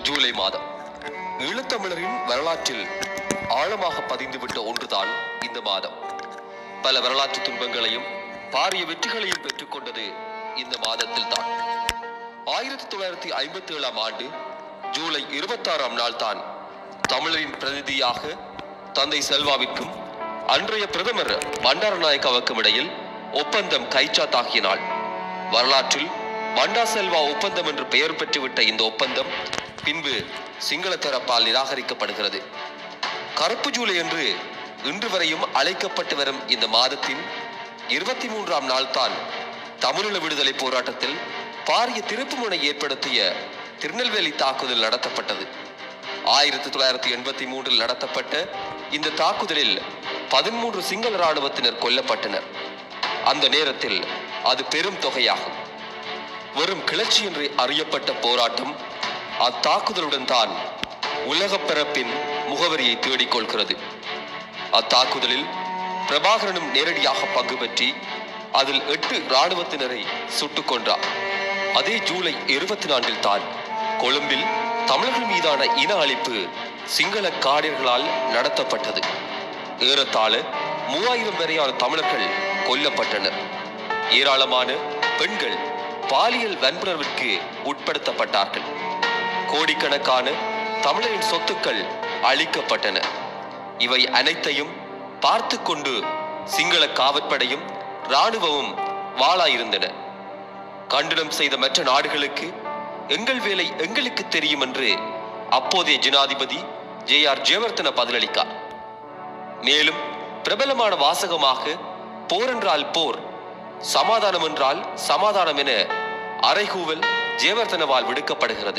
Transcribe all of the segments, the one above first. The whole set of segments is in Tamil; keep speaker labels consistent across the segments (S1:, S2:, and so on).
S1: ஜூலை மாதம் ஈழத்தமிழரின் வரலாற்றில் ஆழமாக பதிந்துவிட்ட ஒன்றுதான் இந்த மாதம் பல வரலாற்று துன்பங்களையும் பாரிய வெற்றிகளையும் பெற்றுக்கொண்டது இந்த மாதத்தில் தான் ஆயிரத்தி தொள்ளாயிரத்தி ஐம்பத்தி ஏழாம் ஆண்டு ஜூலை இருபத்தாறாம் நாள் தான் தமிழரின் பிரதிநிதியாக தந்தை செல்வாவிற்கும் அன்றைய பிரதமர் பண்டாரநாயக்காவுக்கும் இடையில் ஒப்பந்தம் கைச்சாத்தாகிய நாள் வரலாற்றில் பண்டா செல்வா ஒப்பந்தம் என்று பெயர் பெற்றுவிட்ட இந்த ஒப்பந்தம் பின்பு சிங்கள தரப்பால் நிராகரிக்கப்படுகிறது கருப்பு ஜூலை என்று இன்று வரையும் அழைக்கப்பட்டு வரும் இந்த மாதத்தின் இருபத்தி மூன்றாம் நாள் தான் தமிழீழ விடுதலை போராட்டத்தில் பாரிய திருப்புமுனை ஏற்படுத்திய திருநெல்வேலி தாக்குதல் நடத்தப்பட்டது ஆயிரத்தி தொள்ளாயிரத்தி எண்பத்தி மூன்றில் நடத்தப்பட்ட இந்த தாக்குதலில் பதிமூன்று சிங்கள இராணுவத்தினர் கொல்லப்பட்டனர் அந்த நேரத்தில் அது பெரும் தொகையாகும் வெறும் கிளர்ச்சி என்று அறியப்பட்ட போராட்டம் அத்தாக்குதலுடன் தான் உலகப் பிறப்பின் முகவரியை தேடிக்கொள்கிறது அத்தாக்குதலில் பிரபாகரனும் நேரடியாக பங்கு பற்றி அதில் எட்டு இராணுவத்தினரை சுட்டுக் கொன்றார் அதே ஜூலை இருபத்தி நான்கில் தான் கொழும்பில் தமிழர்கள் மீதான இன அழிப்பு சிங்கள காடியர்களால் நடத்தப்பட்டது ஏறத்தாழ மூவாயிரம் வரையான தமிழர்கள் கொல்லப்பட்டனர் ஏராளமான பெண்கள் பாலியல் வன்புணர்விற்கு உட்படுத்தப்பட்டார்கள் கோடிக்கணக்கான தமிழரின் சொத்துக்கள் அழிக்கப்பட்டன இவை அனைத்தையும் பார்த்து கொண்டு சிங்கள காவற்படையும் இராணுவமும் வாளாயிருந்தன கண்டனம் செய்த மற்ற நாடுகளுக்கு எங்கள் வேலை எங்களுக்கு தெரியும் என்று அப்போதைய ஜனாதிபதி ஜே ஆர் ஜெயவர்தன பதிலளித்தார் மேலும் பிரபலமான வாசகமாக போர் என்றால் போர் சமாதானம் என்றால் சமாதானம் என அறைகூவல் ஜெயவர்தனவால் விடுக்கப்படுகிறது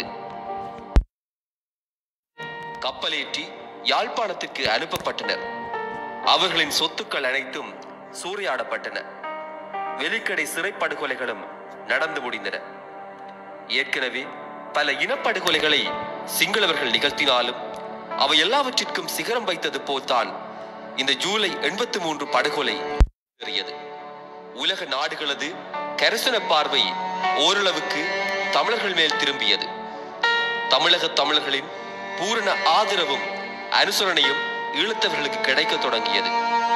S1: கப்பலேற்றி யாழ்ப்பாணத்திற்கு அனுப்பப்பட்டனர் அவர்களின் சொத்துக்கள் அனைத்தும் சூறையாடப்பட்டன வெலிக்கடை சிறைப்படுகொலைகளும் நடந்து முடிந்தன ஏற்கனவே பல இனப்படுகொலைகளை சிங்களவர்கள் நிகழ்த்தினாலும் அவை எல்லாவற்றிற்கும் சிகரம் வைத்தது போல்தான் இந்த ஜூலை எண்பத்தி மூன்று படுகொலை ஏறியது உலக நாடுகளது கரிசன பார்வை ஓரளவுக்கு தமிழர்கள் மேல் திரும்பியது தமிழக தமிழர்களின் பூரண ஆதரவும் அனுசரணையும் ஈழத்தவர்களுக்கு கிடைக்க தொடங்கியது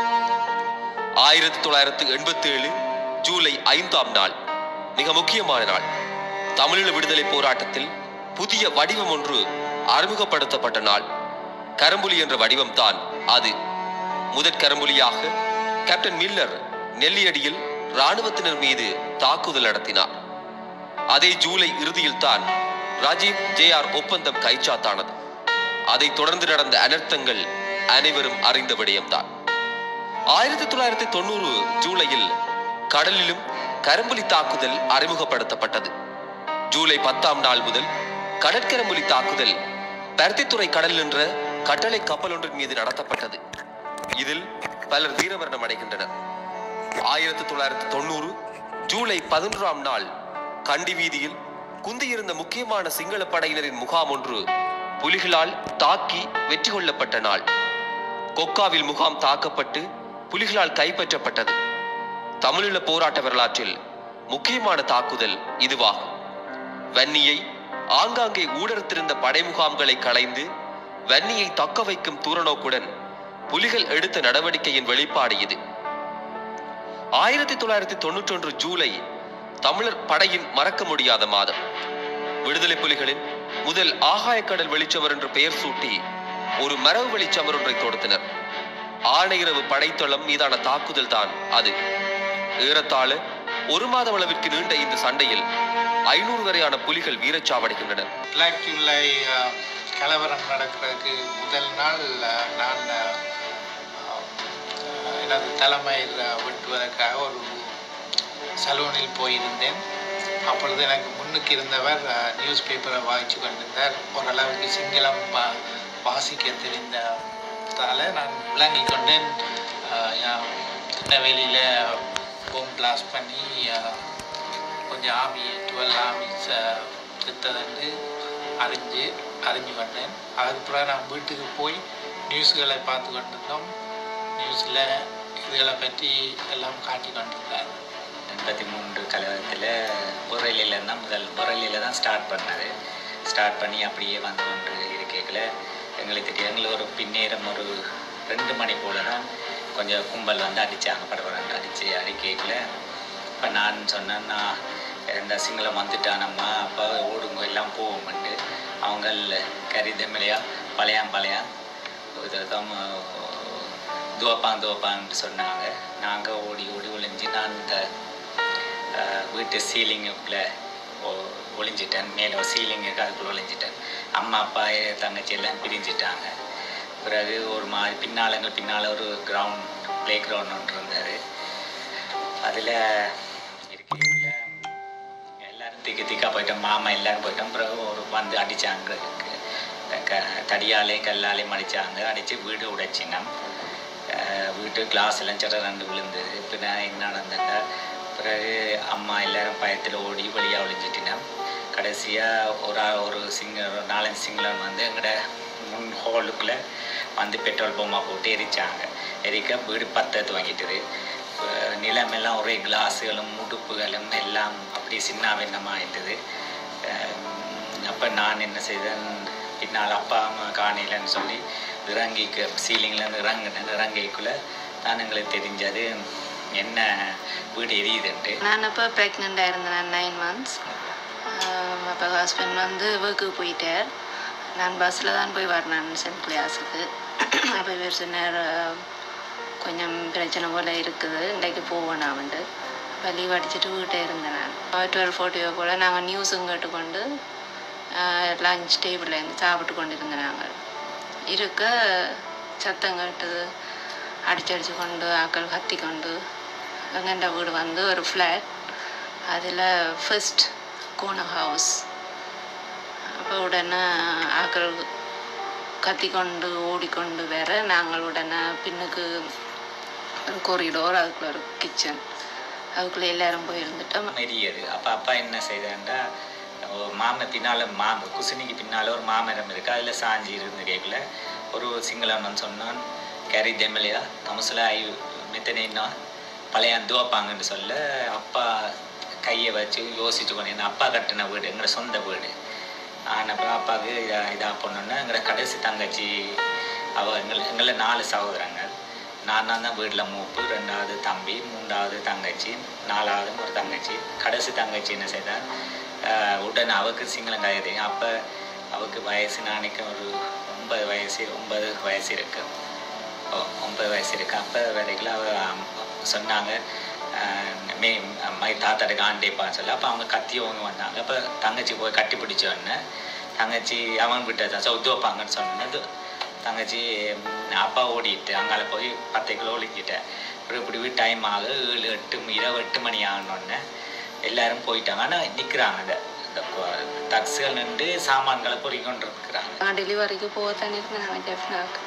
S1: ஆயிரத்தி தொள்ளாயிரத்து எண்பத்தி ஏழு ஜூலை ஐந்தாம் நாள் மிக முக்கியமான நாள் தமிழீழ விடுதலை போராட்டத்தில் புதிய வடிவம் ஒன்று அறிமுகப்படுத்தப்பட்ட நாள் கரம்புலி என்ற வடிவம்தான் அது முதற் கரம்புலியாக கேப்டன் மில்லர் நெல்லியடியில் இராணுவத்தினர் மீது தாக்குதல் நடத்தினார் அதே ஜூலை இறுதியில் தான் ராஜீவ் ஜேஆர் ஒப்பந்தம் கைச்சாத்தானது அதைத் தொடர்ந்து நடந்த அனர்த்தங்கள் அனைவரும் அறிந்த விடயம்தான் ஆயிரத்தி தொள்ளாயிரத்தி தொண்ணூறு ஜூலையில் கடலிலும் கரும்புலி தாக்குதல் அறிமுகப்படுத்தப்பட்டது ஜூலை பத்தாம் நாள் முதல் கடற்கரம்புலி தாக்குதல் பருத்தித்துறை கடல் என்ற கட்டளை கப்பல் ஒன்றின் மீது நடத்தப்பட்டது இதில் பலர் வீரமரணம் அடைகின்றனர் ஆயிரத்தி தொள்ளாயிரத்தி தொண்ணூறு ஜூலை பதினொன்றாம் நாள் கண்டி வீதியில் குந்தியிருந்த முக்கியமான சிங்கள படையினரின் முகாம் ஒன்று புலிகளால் தாக்கி வெற்றி கொள்ளப்பட்ட நாள் கொக்காவில் முகாம் தாக்கப்பட்டு புலிகளால் கைப்பற்றப்பட்டது தமிழீழ போராட்ட வரலாற்றில் முக்கியமான தாக்குதல் இதுவாகும் வன்னியை ஆங்காங்கே ஊடறுத்திருந்த படை முகாம்களை களைந்து வன்னியை தக்க வைக்கும் தூரநோக்குடன் புலிகள் எடுத்த நடவடிக்கையின் வெளிப்பாடு இது ஆயிரத்தி தொள்ளாயிரத்தி தொண்ணூற்றி ஒன்று ஜூலை தமிழர் படையின் மறக்க முடியாத மாதம் விடுதலை புலிகளின் முதல் ஆகாயக்கடல் வெளிச்சவர் என்று பெயர் சூட்டி ஒரு மரபு வெளிச்சமர் ஒன்றை தொடுத்தனர் ஆணையரவு படைத்தளம் மீதான தாக்குதல் தான் அது ஏறத்தாழ ஒரு மாத அளவிற்கு நீண்ட இந்த சண்டையில் ஐநூறு வரையான புலிகள் வீரச்சாவடைகின்றனர்
S2: பிளாக் ஜூலை அஹ், கலவரம் நடக்கிறதுக்கு முதல் நாள் அஹ், நான் அஹ், அஹ், எனது தலைமையில் அஹ், வெட்டுவதற்காக ஒரு சலூனில் போயிருந்தேன் அப்பொழுது எனக்கு முன்னுக்கு இருந்தவர் நியூஸ் பேப்பரை வாசித்து கொண்டிருந்தார் ஓரளவுக்கு சிங்களம் வா- வாசிக்க தெரிந்ததால் நான் விளங்கி கொண்டேன் அஹ், யா- திருநெல்வேலியில் போம் பிளாஸ்ட் பண்ணி அஹ், கொஞ்சம் ஆமி டுவெல் ஆமிஸ் செத்ததுண்டு அறிஞ்சு அறிஞ்சு கொண்டேன் அதுக்கப்புறம் நான் வீட்டுக்கு போய் நியூஸ்களை பார்த்து கொண்டிருந்தோம் நியூஸில் இதுகளை பற்றி எல்லாம் காட்டி கொண்டிருந்தார்
S3: எண்பத்தி மூன்று கழகத்தில் பொருளியில் தான் முதல் பொருளியில் தான் ஸ்டார்ட் பண்ணது ஸ்டார்ட் பண்ணி அப்படியே வந்து கொண்டு இருக்கையில் எங்களுக்கு தெரியும் எங்களுக்கு ஒரு பின்னேரம் ஒரு ரெண்டு மணி போல தான் கொஞ்சம் கும்பல் வந்து அடித்தாங்க படபடன்னு அடித்து அடிக்கையில் இப்போ நான் சொன்னேன் நான் இந்த சிங்களம் வந்துட்டானம்மா அப்போ ஓடுங்க எல்லாம் போவோம்ட்டு அவங்க கரிதமிழையா பழையாம் பழையாம் இதுதான் துவப்பான் துவப்பான்னு சொன்னாங்க நாங்கள் ஓடி ஓடி ஒளிஞ்சு நான் இந்த அஹ், வீட்டு சீலிங்குக்குள்ளே ஒளிஞ்சிட்டேன் மேலே ஒரு சீலிங் இருக்கு அதுக்குள்ளே ஒளிஞ்சிட்டேன் அம்மா அப்பா என் தங்கச்சி எல்லாம் பிரிஞ்சிட்டாங்க பிறகு ஒரு மாதிரி பின்னால் எங்கள் பின்னால் ஒரு கிரவுண்ட் ப்ளே கிரவுண்ட் ஒன்று இருந்தது அதில் இருக்கையில் எல்லாரும் திக்கு திக்கா போயிட்டோம் மாமா எல்லாரும் போயிட்டோம் பிறகு ஒரு வந்து அடித்தாங்க க தடியாலையும் கல்லாலையும் அடித்தாங்க அடித்து வீடு உடைச்சினோம் அஹ் வீட்டு கிளாஸ் எல்லாம் சில ரெண்டு விழுந்தது பின்ன என்ன நடந்தாங்க பிறகு அம்மா எல்லாரும் பயத்தில் ஓடி வழியாக ஒளிஞ்சிட்டினோம் கடைசியாக ஒரு ஆ- ஒரு சிங்க ஒரு நாலஞ்சு சிங்களம் வந்து எங்களோட முன் ஹோலுக்குள்ளே வந்து பெட்ரோல் பொம்மா போட்டு எரிச்சாங்க எரிக்க வீடு பற்ற துவங்கிட்டுது அஹ் நிலமெல்லாம் ஒரே கிளாஸுகளும் முடுப்புகளும் எல்லாம் அப்படியே சின்ன ஆயிட்டுது அப்போ நான் என்ன செய்தேன் பின்னால் அப்பா அம்மா காணிலன்னு சொல்லி இறங்கிக்க சீலிங்லேருந்து இறங்கினேன் இறங்கிக்குள்ளே தான் எங்களுக்கு தெரிஞ்சது என்ன வீடு எரியுதுன்ட்டு
S4: நான் அப்போ ப்ரெக்னெண்ட்டாக இருந்தேன் நைன் மந்த்ஸ் அப்போ ஹஸ்பண்ட் வந்து ஒர்க்குக்கு போயிட்டார் நான் பஸ்ஸில் தான் போய் வரேன் சென்ட் கிளாஸுக்கு அப்போ இவர் சொன்னார் "அஹ், கொஞ்சம் பிரச்சனை போல் இருக்குது இன்றைக்கு போவோம் நான் வந்து அப்போ லீவ் அடிச்சுட்டு வீட்டை இருந்தேன் நான் டுவெல் ஃபோர்ட்டியோ போல் நாங்கள் நியூஸும் கேட்டுக்கொண்டு லஞ்ச் டேபிள்லேருந்து சாப்பிட்டு கொண்டு இருந்தேன் நாங்கள் இருக்க சத்தம் கேட்டது அடிச்சு அடிச்சு கொண்டு ஆக்கள் கத்தி கொண்டு எங்கண்ட வீடு வந்து ஒரு ஃப்ளாட் அதில் ஃபர்ஸ்ட் கோன ஹவுஸ் அப்போ உடனே ஆக்கள் கத்திக்கொண்டு ஓடிக்கொண்டு வேற நாங்கள் உடனே பின்னுக்கு ஒரு கொரிடோர் அதுக்குள்ள ஒரு கிச்சன் அதுக்குள்ளே எல்லாரும் போய் இருந்துட்டோம்
S3: எரியுது அப்போ அப்பா என்ன செய்தாண்டா மாமை பின்னால் மாம குசினிக்கு பின்னால் ஒரு மாமரம் இருக்குது அதில் சாஞ்சி இருந்து கேட்கல ஒரு சிங்களவன் சொன்னான் கேரி தெமலையா கமசுல ஐ மித்தனைன்னா பழைய துவப்பாங்கன்னு சொல்ல அப்பா கையை வச்சு யோசிச்சு கொண்டு என்ன அப்பா கட்டின வீடு எங்களோட சொந்த வீடு ஆனப்போ அப்பாவுக்கு இதா இதாக பண்ணோன்னா எங்களோட கடைசி தங்கச்சி அவ எங்களை எங்களை நாலு சகோதரங்கள் நான் தான் வீட்டில் மூப்பு ரெண்டாவது தம்பி மூன்றாவது தங்கச்சி நாலாவது ஒரு தங்கச்சி கடைசி தங்கச்சி என்ன செய்தால் உடனே அவருக்கு சிங்களம் கதை அப்போ அவருக்கு வயசு நாளைக்கு ஒரு ஒன்பது வயசு ஒன்பது வயசு இருக்கு ஓ ஒன்பது வயசு இருக்கு அப்போ வரைக்கும் அவ அம், சொன்னாங்க அஹ், மே மை தாத்தாடுக்கு ஆண்டேப்பான்னு சொல்லி அப்போ அவங்க கத்தியவங்க வந்தாங்க அப்போ தங்கச்சி போய் கட்டி பிடிச்ச உடனே தங்கச்சி அவன் விட்டு சவுத்து வைப்பாங்கன்னு சொன்னது தங்கச்சி ம், அப்பா ஓடிட்டு அங்கால போய் பத்து கிலோ ஒழிக்கிட்டேன் அப்புறம் இப்படி டைம் ஆகுது ஏழு எட்டு மணி, இரவு எட்டு மணி ஆகணுன்னே எல்லாரும் போயிட்டாங்க ஆனால் நிற்கிறாங்க அந்த இந்த தக்ஸுகள் நின்று சாமான்களை பொறிக்கொண்டு இருக்கிறாங்க
S4: நான் டெலிவரிக்கு போகத்தான் இருந்தேன் நான் ஜெஃப்னாக்கு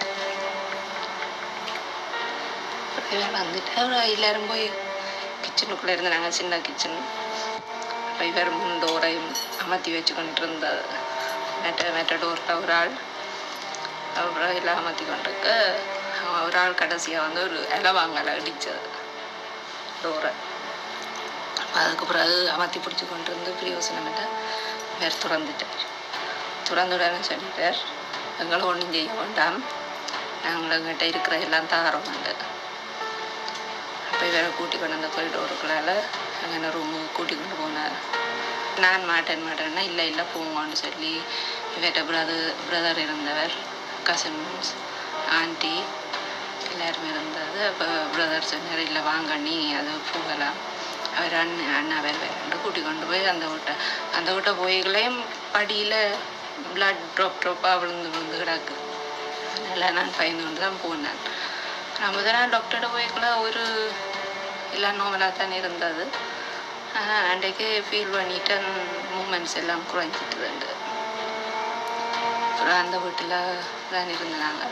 S4: இவர் வந்துட்டு அப்புறம் எல்லாரும் போய் கிச்சனுக்குள்ளே இருந்தாங்க சின்ன கிச்சன் அப்போ இவர் முன் டோரையும் அமர்த்தி வச்சு கொண்டு இருந்தது மெட்ட மெட்ட டோரில் ஒரு ஆள் அப்புறம் எல்லாம் அமர்த்தி கொண்டிருக்க அவன் ஒரு ஆள் கடைசியாக வந்து ஒரு இலவாங்கலை அடித்தது டோரை அதுக்கு பிறகு அமர்த்தி பிடிச்சி கொண்டு இருந்து பிரியோசனமிட்ட வேறு திறந்துட்டார் திறந்துடனே சொல்லிட்டார் எங்களை ஒன்றும் செய்ய வேண்டாம் நாங்கள் எங்கிட்ட இருக்கிற எல்லாம் தாரோம் வந்து அப்போ இவரை கூட்டி கொண்டு அந்த கொரிடோருக்குள்ளால அங்கே ரூமுக்கு கூட்டி கொண்டு போனார் நான் மாட்டேன் மாட்டேன்னா இல்லை இல்லை போங்கன்னு சொல்லி இவர்கிட்ட பிரதர் பிரதர் இருந்தவர் கசின்ஸ் ஆண்டி எல்லாருமே இருந்தது அப்போ பிரதர் சொன்னார் இல்லை வாங்க நீ அது போகலாம் அவர் அண்ணன் அண்ணா வேறு வேறு கூட்டி கொண்டு போய் அந்த வீட்டை அந்த வீட்டை போய்களையும் படியில் பிளட் ட்ராப் ட்ராப்பாக விழுந்து விழுந்து கிடக்கு அதனால் நான் பயந்து கொண்டு தான் போனேன் நான் முதல் நாள் டாக்டர்கிட்ட போய்க்குள்ள ஒரு எல்லாம் நார்மலாக தானே இருந்தது ஆனால் அன்றைக்கு ஃபீல் பண்ணிட்டு மூமெண்ட்ஸ் எல்லாம் குறைஞ்சிட்டுதுண்டு அப்புறம் அந்த வீட்டில் தான் இருந்தாங்க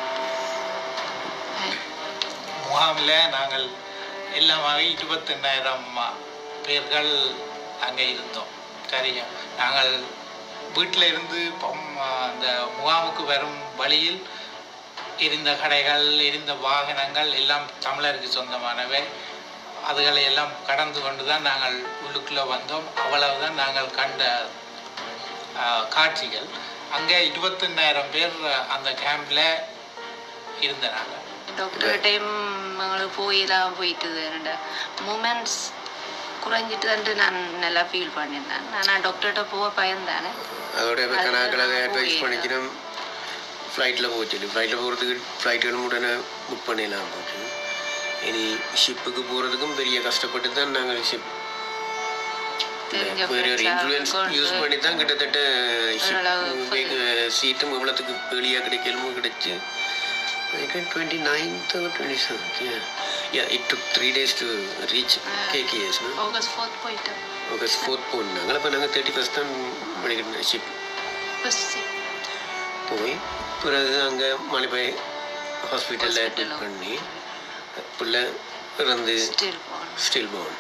S2: முகாமில் நாங்கள் எல்லாமாக இருபத்தெண்ணாயிரம் பேர்கள் அங்கே இருந்தோம் சரியா நாங்கள் வீட்டில் இருந்து பொம்- அந்த முகாமுக்கு வரும் வழியில் இருந்த கடைகள் இருந்த வாகனங்கள் எல்லாம் தமிழருக்கு சொந்தமானவை அதுகளை எல்லாம் கடந்து கொண்டு தான் நாங்கள் உள்ளுக்குள்ளே வந்தோம் அவ்வளவுதான் நாங்கள் கண்ட அஹ், காட்சிகள் அங்கே இருபத்தெண்ணாயிரம் பேர் அந்த கேம்பில் இருந்தனாங்க
S4: டாக்டர்கிட்டையும் அவங்களுக்கு போய் தான் போயிட்டுது என்னோட மூமெண்ட்ஸ் குறைஞ்சிட்டு நான் நல்லா ஃபீல் பண்ணியிருந்தேன் நான் டாக்டர்கிட்ட போக பயந்தானே
S5: அதோட இப்போ
S4: அது
S5: கணக்கில்
S4: நான்
S5: அட்வைஸ்
S4: போய்
S5: பண்ணிக்கிறோம் ஃப்ளைட்டில் போக சொல்லி ஃப்ளைட்டில் போகிறதுக்கு ஃப்ளைட்டுகளும் உடனே புக் பண்ணிடலாம் போச்சு இனி ஷிப்புக்கு போகிறதுக்கும் பெரிய கஷ்டப்பட்டு தான் நாங்கள் ஷிப்
S4: தெரிஞ்ச
S5: வேறு ஒரு
S4: friends ஆ
S5: இன்ஃப்ளூயன்ஸ்
S4: கொண்டு
S5: யூஸ் பண்ணி தான் கிட்டத்தட்ட
S4: ஓரளவு
S5: சீட்டும் இவ்வளோத்துக்கு வெளியாக கிடைக்கலுமோ கிடைச்சு twenty ninth twenty seventh yeah it took three days to reach KKS
S4: August fourth போயிட்டேன்
S5: ஆகஸ்ட் ஃபோர்த் போனாங்க அப்போ நாங்கள் தேர்ட்டி ஃபஸ்ட் தான் படிக்கிறோம் ஷிப்
S4: ஃபர்ஸ்ட்
S5: போய் பிறகு அங்கே மலைப்பாய் ஹாஸ்பிட்டலில்
S4: Hospital
S5: அட்மிட்
S4: ல.
S5: பண்ணி பிள்ளை இறந்து
S4: ஸ்டில் போகணும்
S5: ஸ்டில் போன்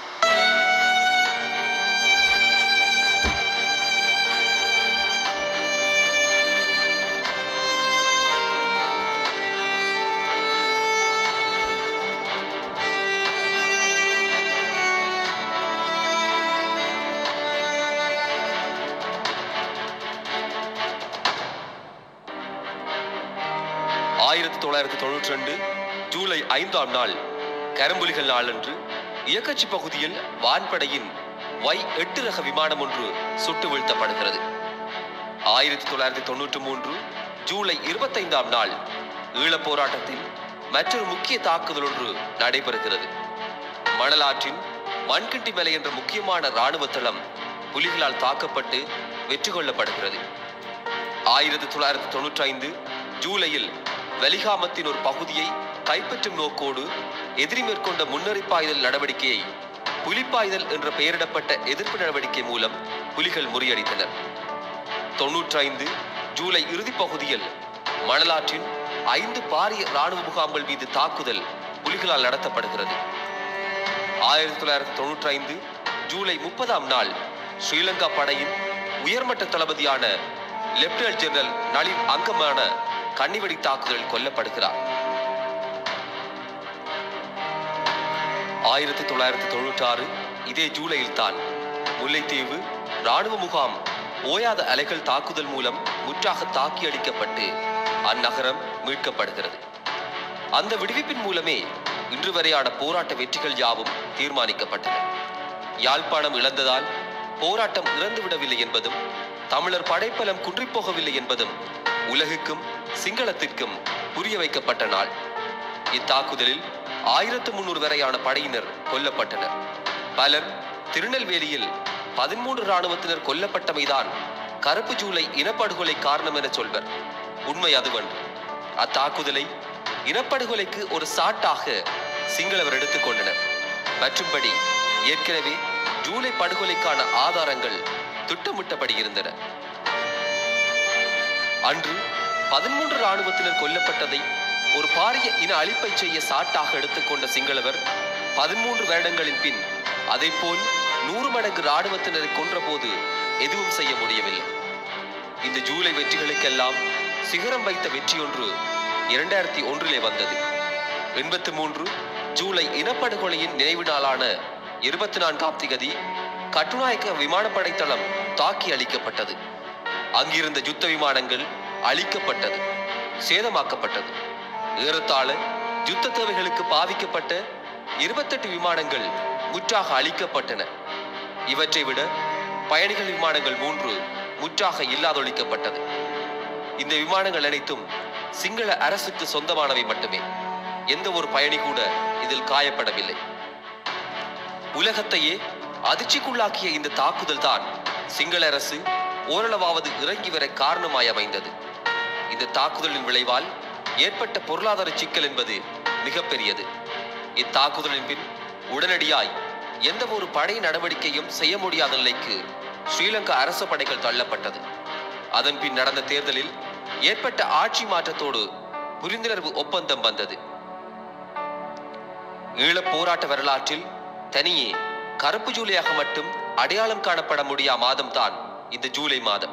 S1: ஆயிரத்தி தொள்ளாயிரத்தி தொண்ணூற்றி ரெண்டு ஜூலை ஐந்தாம் நாள் கரும்புலிகள் நாளன்று இயக்கச்சி பகுதியில் வான்படையின் வை எட்டு ரக விமானம் ஒன்று சுட்டு வீழ்த்தப்படுகிறது ஆயிரத்தி தொள்ளாயிரத்தி தொண்ணூற்றி மூன்று ஜூலை இருபத்தைந்தாம் நாள் ஈழப் போராட்டத்தில் மற்றொரு முக்கிய தாக்குதல் ஒன்று நடைபெறுகிறது மணலாற்றின் மண்கிண்டி மலை என்ற முக்கியமான இராணுவ தளம் புலிகளால் தாக்கப்பட்டு வெற்றி கொள்ளப்படுகிறது ஆயிரத்தி தொள்ளாயிரத்தி தொண்ணூற்றி ஐந்து ஜூலையில் வலிகாமத்தின் ஒரு பகுதியை கைப்பற்றும் நோக்கோடு எதிரி மேற்கொண்ட முன்னறிப்பாய்தல் நடவடிக்கையை புலிப்பாய்தல் என்ற பெயரிடப்பட்ட எதிர்ப்பு நடவடிக்கை மூலம் புலிகள் முறியடித்தனர் தொன்னூற்றி ஐந்து ஜூலை இறுதிப் பகுதியில் மணலாற்றின் ஐந்து பாரிய இராணுவ முகாம்கள் மீது தாக்குதல் புலிகளால் நடத்தப்படுகிறது ஆயிரத்தி தொள்ளாயிரத்தி தொண்ணூற்றி ஐந்து ஜூலை முப்பதாம் நாள் ஸ்ரீலங்கா படையின் உயர்மட்ட தளபதியான லெப்டினன்ட் ஜெனரல் நளின் அங்கமான கன்னிவெடி தாக்குதலில் கொல்லப்படுகிறார் ஆயிரத்தி தொள்ளாயிரத்தி தொண்ணூற்றி ஆறு இதே ஜூலையில் தான் முல்லைத்தீவு ராணுவ முகாம் ஓயாத அலைகள் தாக்குதல் மூலம் முற்றாக தாக்கி அடிக்கப்பட்டு அந்நகரம் மீட்கப்படுகிறது அந்த விடுவிப்பின் மூலமே இன்று வரையான போராட்ட வெற்றிகள் யாவும் தீர்மானிக்கப்பட்டன யாழ்ப்பாணம் இழந்ததால் போராட்டம் இறந்துவிடவில்லை என்பதும் தமிழர் படைப்பலம் குன்றிப்போகவில்லை என்பதும் உலகுக்கும் சிங்களத்திற்கும் புரிய வைக்கப்பட்ட நாள் இத்தாக்குதலில் ஆயிரத்து முன்னூறு வரையான படையினர் கொல்லப்பட்டனர் பலர் திருநெல்வேலியில் பதிமூன்று இராணுவத்தினர் கொல்லப்பட்டமைதான் கருப்பு ஜூலை இனப்படுகொலை காரணம் என சொல்வர் உண்மை அதுவன்று அத்தாக்குதலை இனப்படுகொலைக்கு ஒரு சாட்டாக சிங்களவர் எடுத்துக்கொண்டனர் மற்றும்படி ஏற்கனவே ஜூலை படுகொலைக்கான ஆதாரங்கள் திட்டமிட்டபடி இருந்தன அன்று பதிமூன்று இராணுவத்தினர் கொல்லப்பட்டதை ஒரு பாரிய இன அழிப்பை செய்ய சாட்டாக எடுத்துக்கொண்ட சிங்களவர் பதிமூன்று வருடங்களின் பின் அதைப்போல் நூறு மடங்கு இராணுவத்தினரை கொன்றபோது எதுவும் செய்ய முடியவில்லை இந்த ஜூலை வெற்றிகளுக்கெல்லாம் சிகரம் வைத்த வெற்றி ஒன்று இரண்டாயிரத்தி ஒன்றிலே வந்தது எண்பத்தி மூன்று ஜூலை இனப்படுகொலையின் நினைவு நாளான இருபத்தி நான்காம் திகதி கட்டுநாயக்க விமானப்படை தளம் தாக்கி அளிக்கப்பட்டது அங்கிருந்த யுத்த விமானங்கள் அழிக்கப்பட்டது சேதமாக்கப்பட்டது ஏறத்தாழ யுத்த தேவைகளுக்கு பாவிக்கப்பட்ட இருபத்தெட்டு விமானங்கள் முற்றாக அழிக்கப்பட்டன இவற்றை விட பயணிகள் விமானங்கள் மூன்று முற்றாக இல்லாதொழிக்கப்பட்டது இந்த விமானங்கள் அனைத்தும் சிங்கள அரசுக்கு சொந்தமானவை மட்டுமே எந்த ஒரு பயணி கூட இதில் காயப்படவில்லை உலகத்தையே அதிர்ச்சிக்குள்ளாக்கிய இந்த தாக்குதல் தான் சிங்கள அரசு ஓரளவாவது இறங்கி வர காரணமாய் அமைந்தது இந்த தாக்குதலின் விளைவால் ஏற்பட்ட பொருளாதார சிக்கல் என்பது மிகப்பெரியது இத்தாக்குதலின் பின் உடனடியாய் எந்த ஒரு படை நடவடிக்கையும் செய்ய முடியாத நிலைக்கு ஸ்ரீலங்கா அரச படைகள் தள்ளப்பட்டது அதன் பின் நடந்த தேர்தலில் ஏற்பட்ட ஆட்சி மாற்றத்தோடு புரிந்துணர்வு ஒப்பந்தம் வந்தது ஈழப் போராட்ட வரலாற்றில் தனியே கருப்பு ஜூலையாக மட்டும் அடையாளம் காணப்பட முடியா மாதம்தான் இந்த ஜூலை மாதம்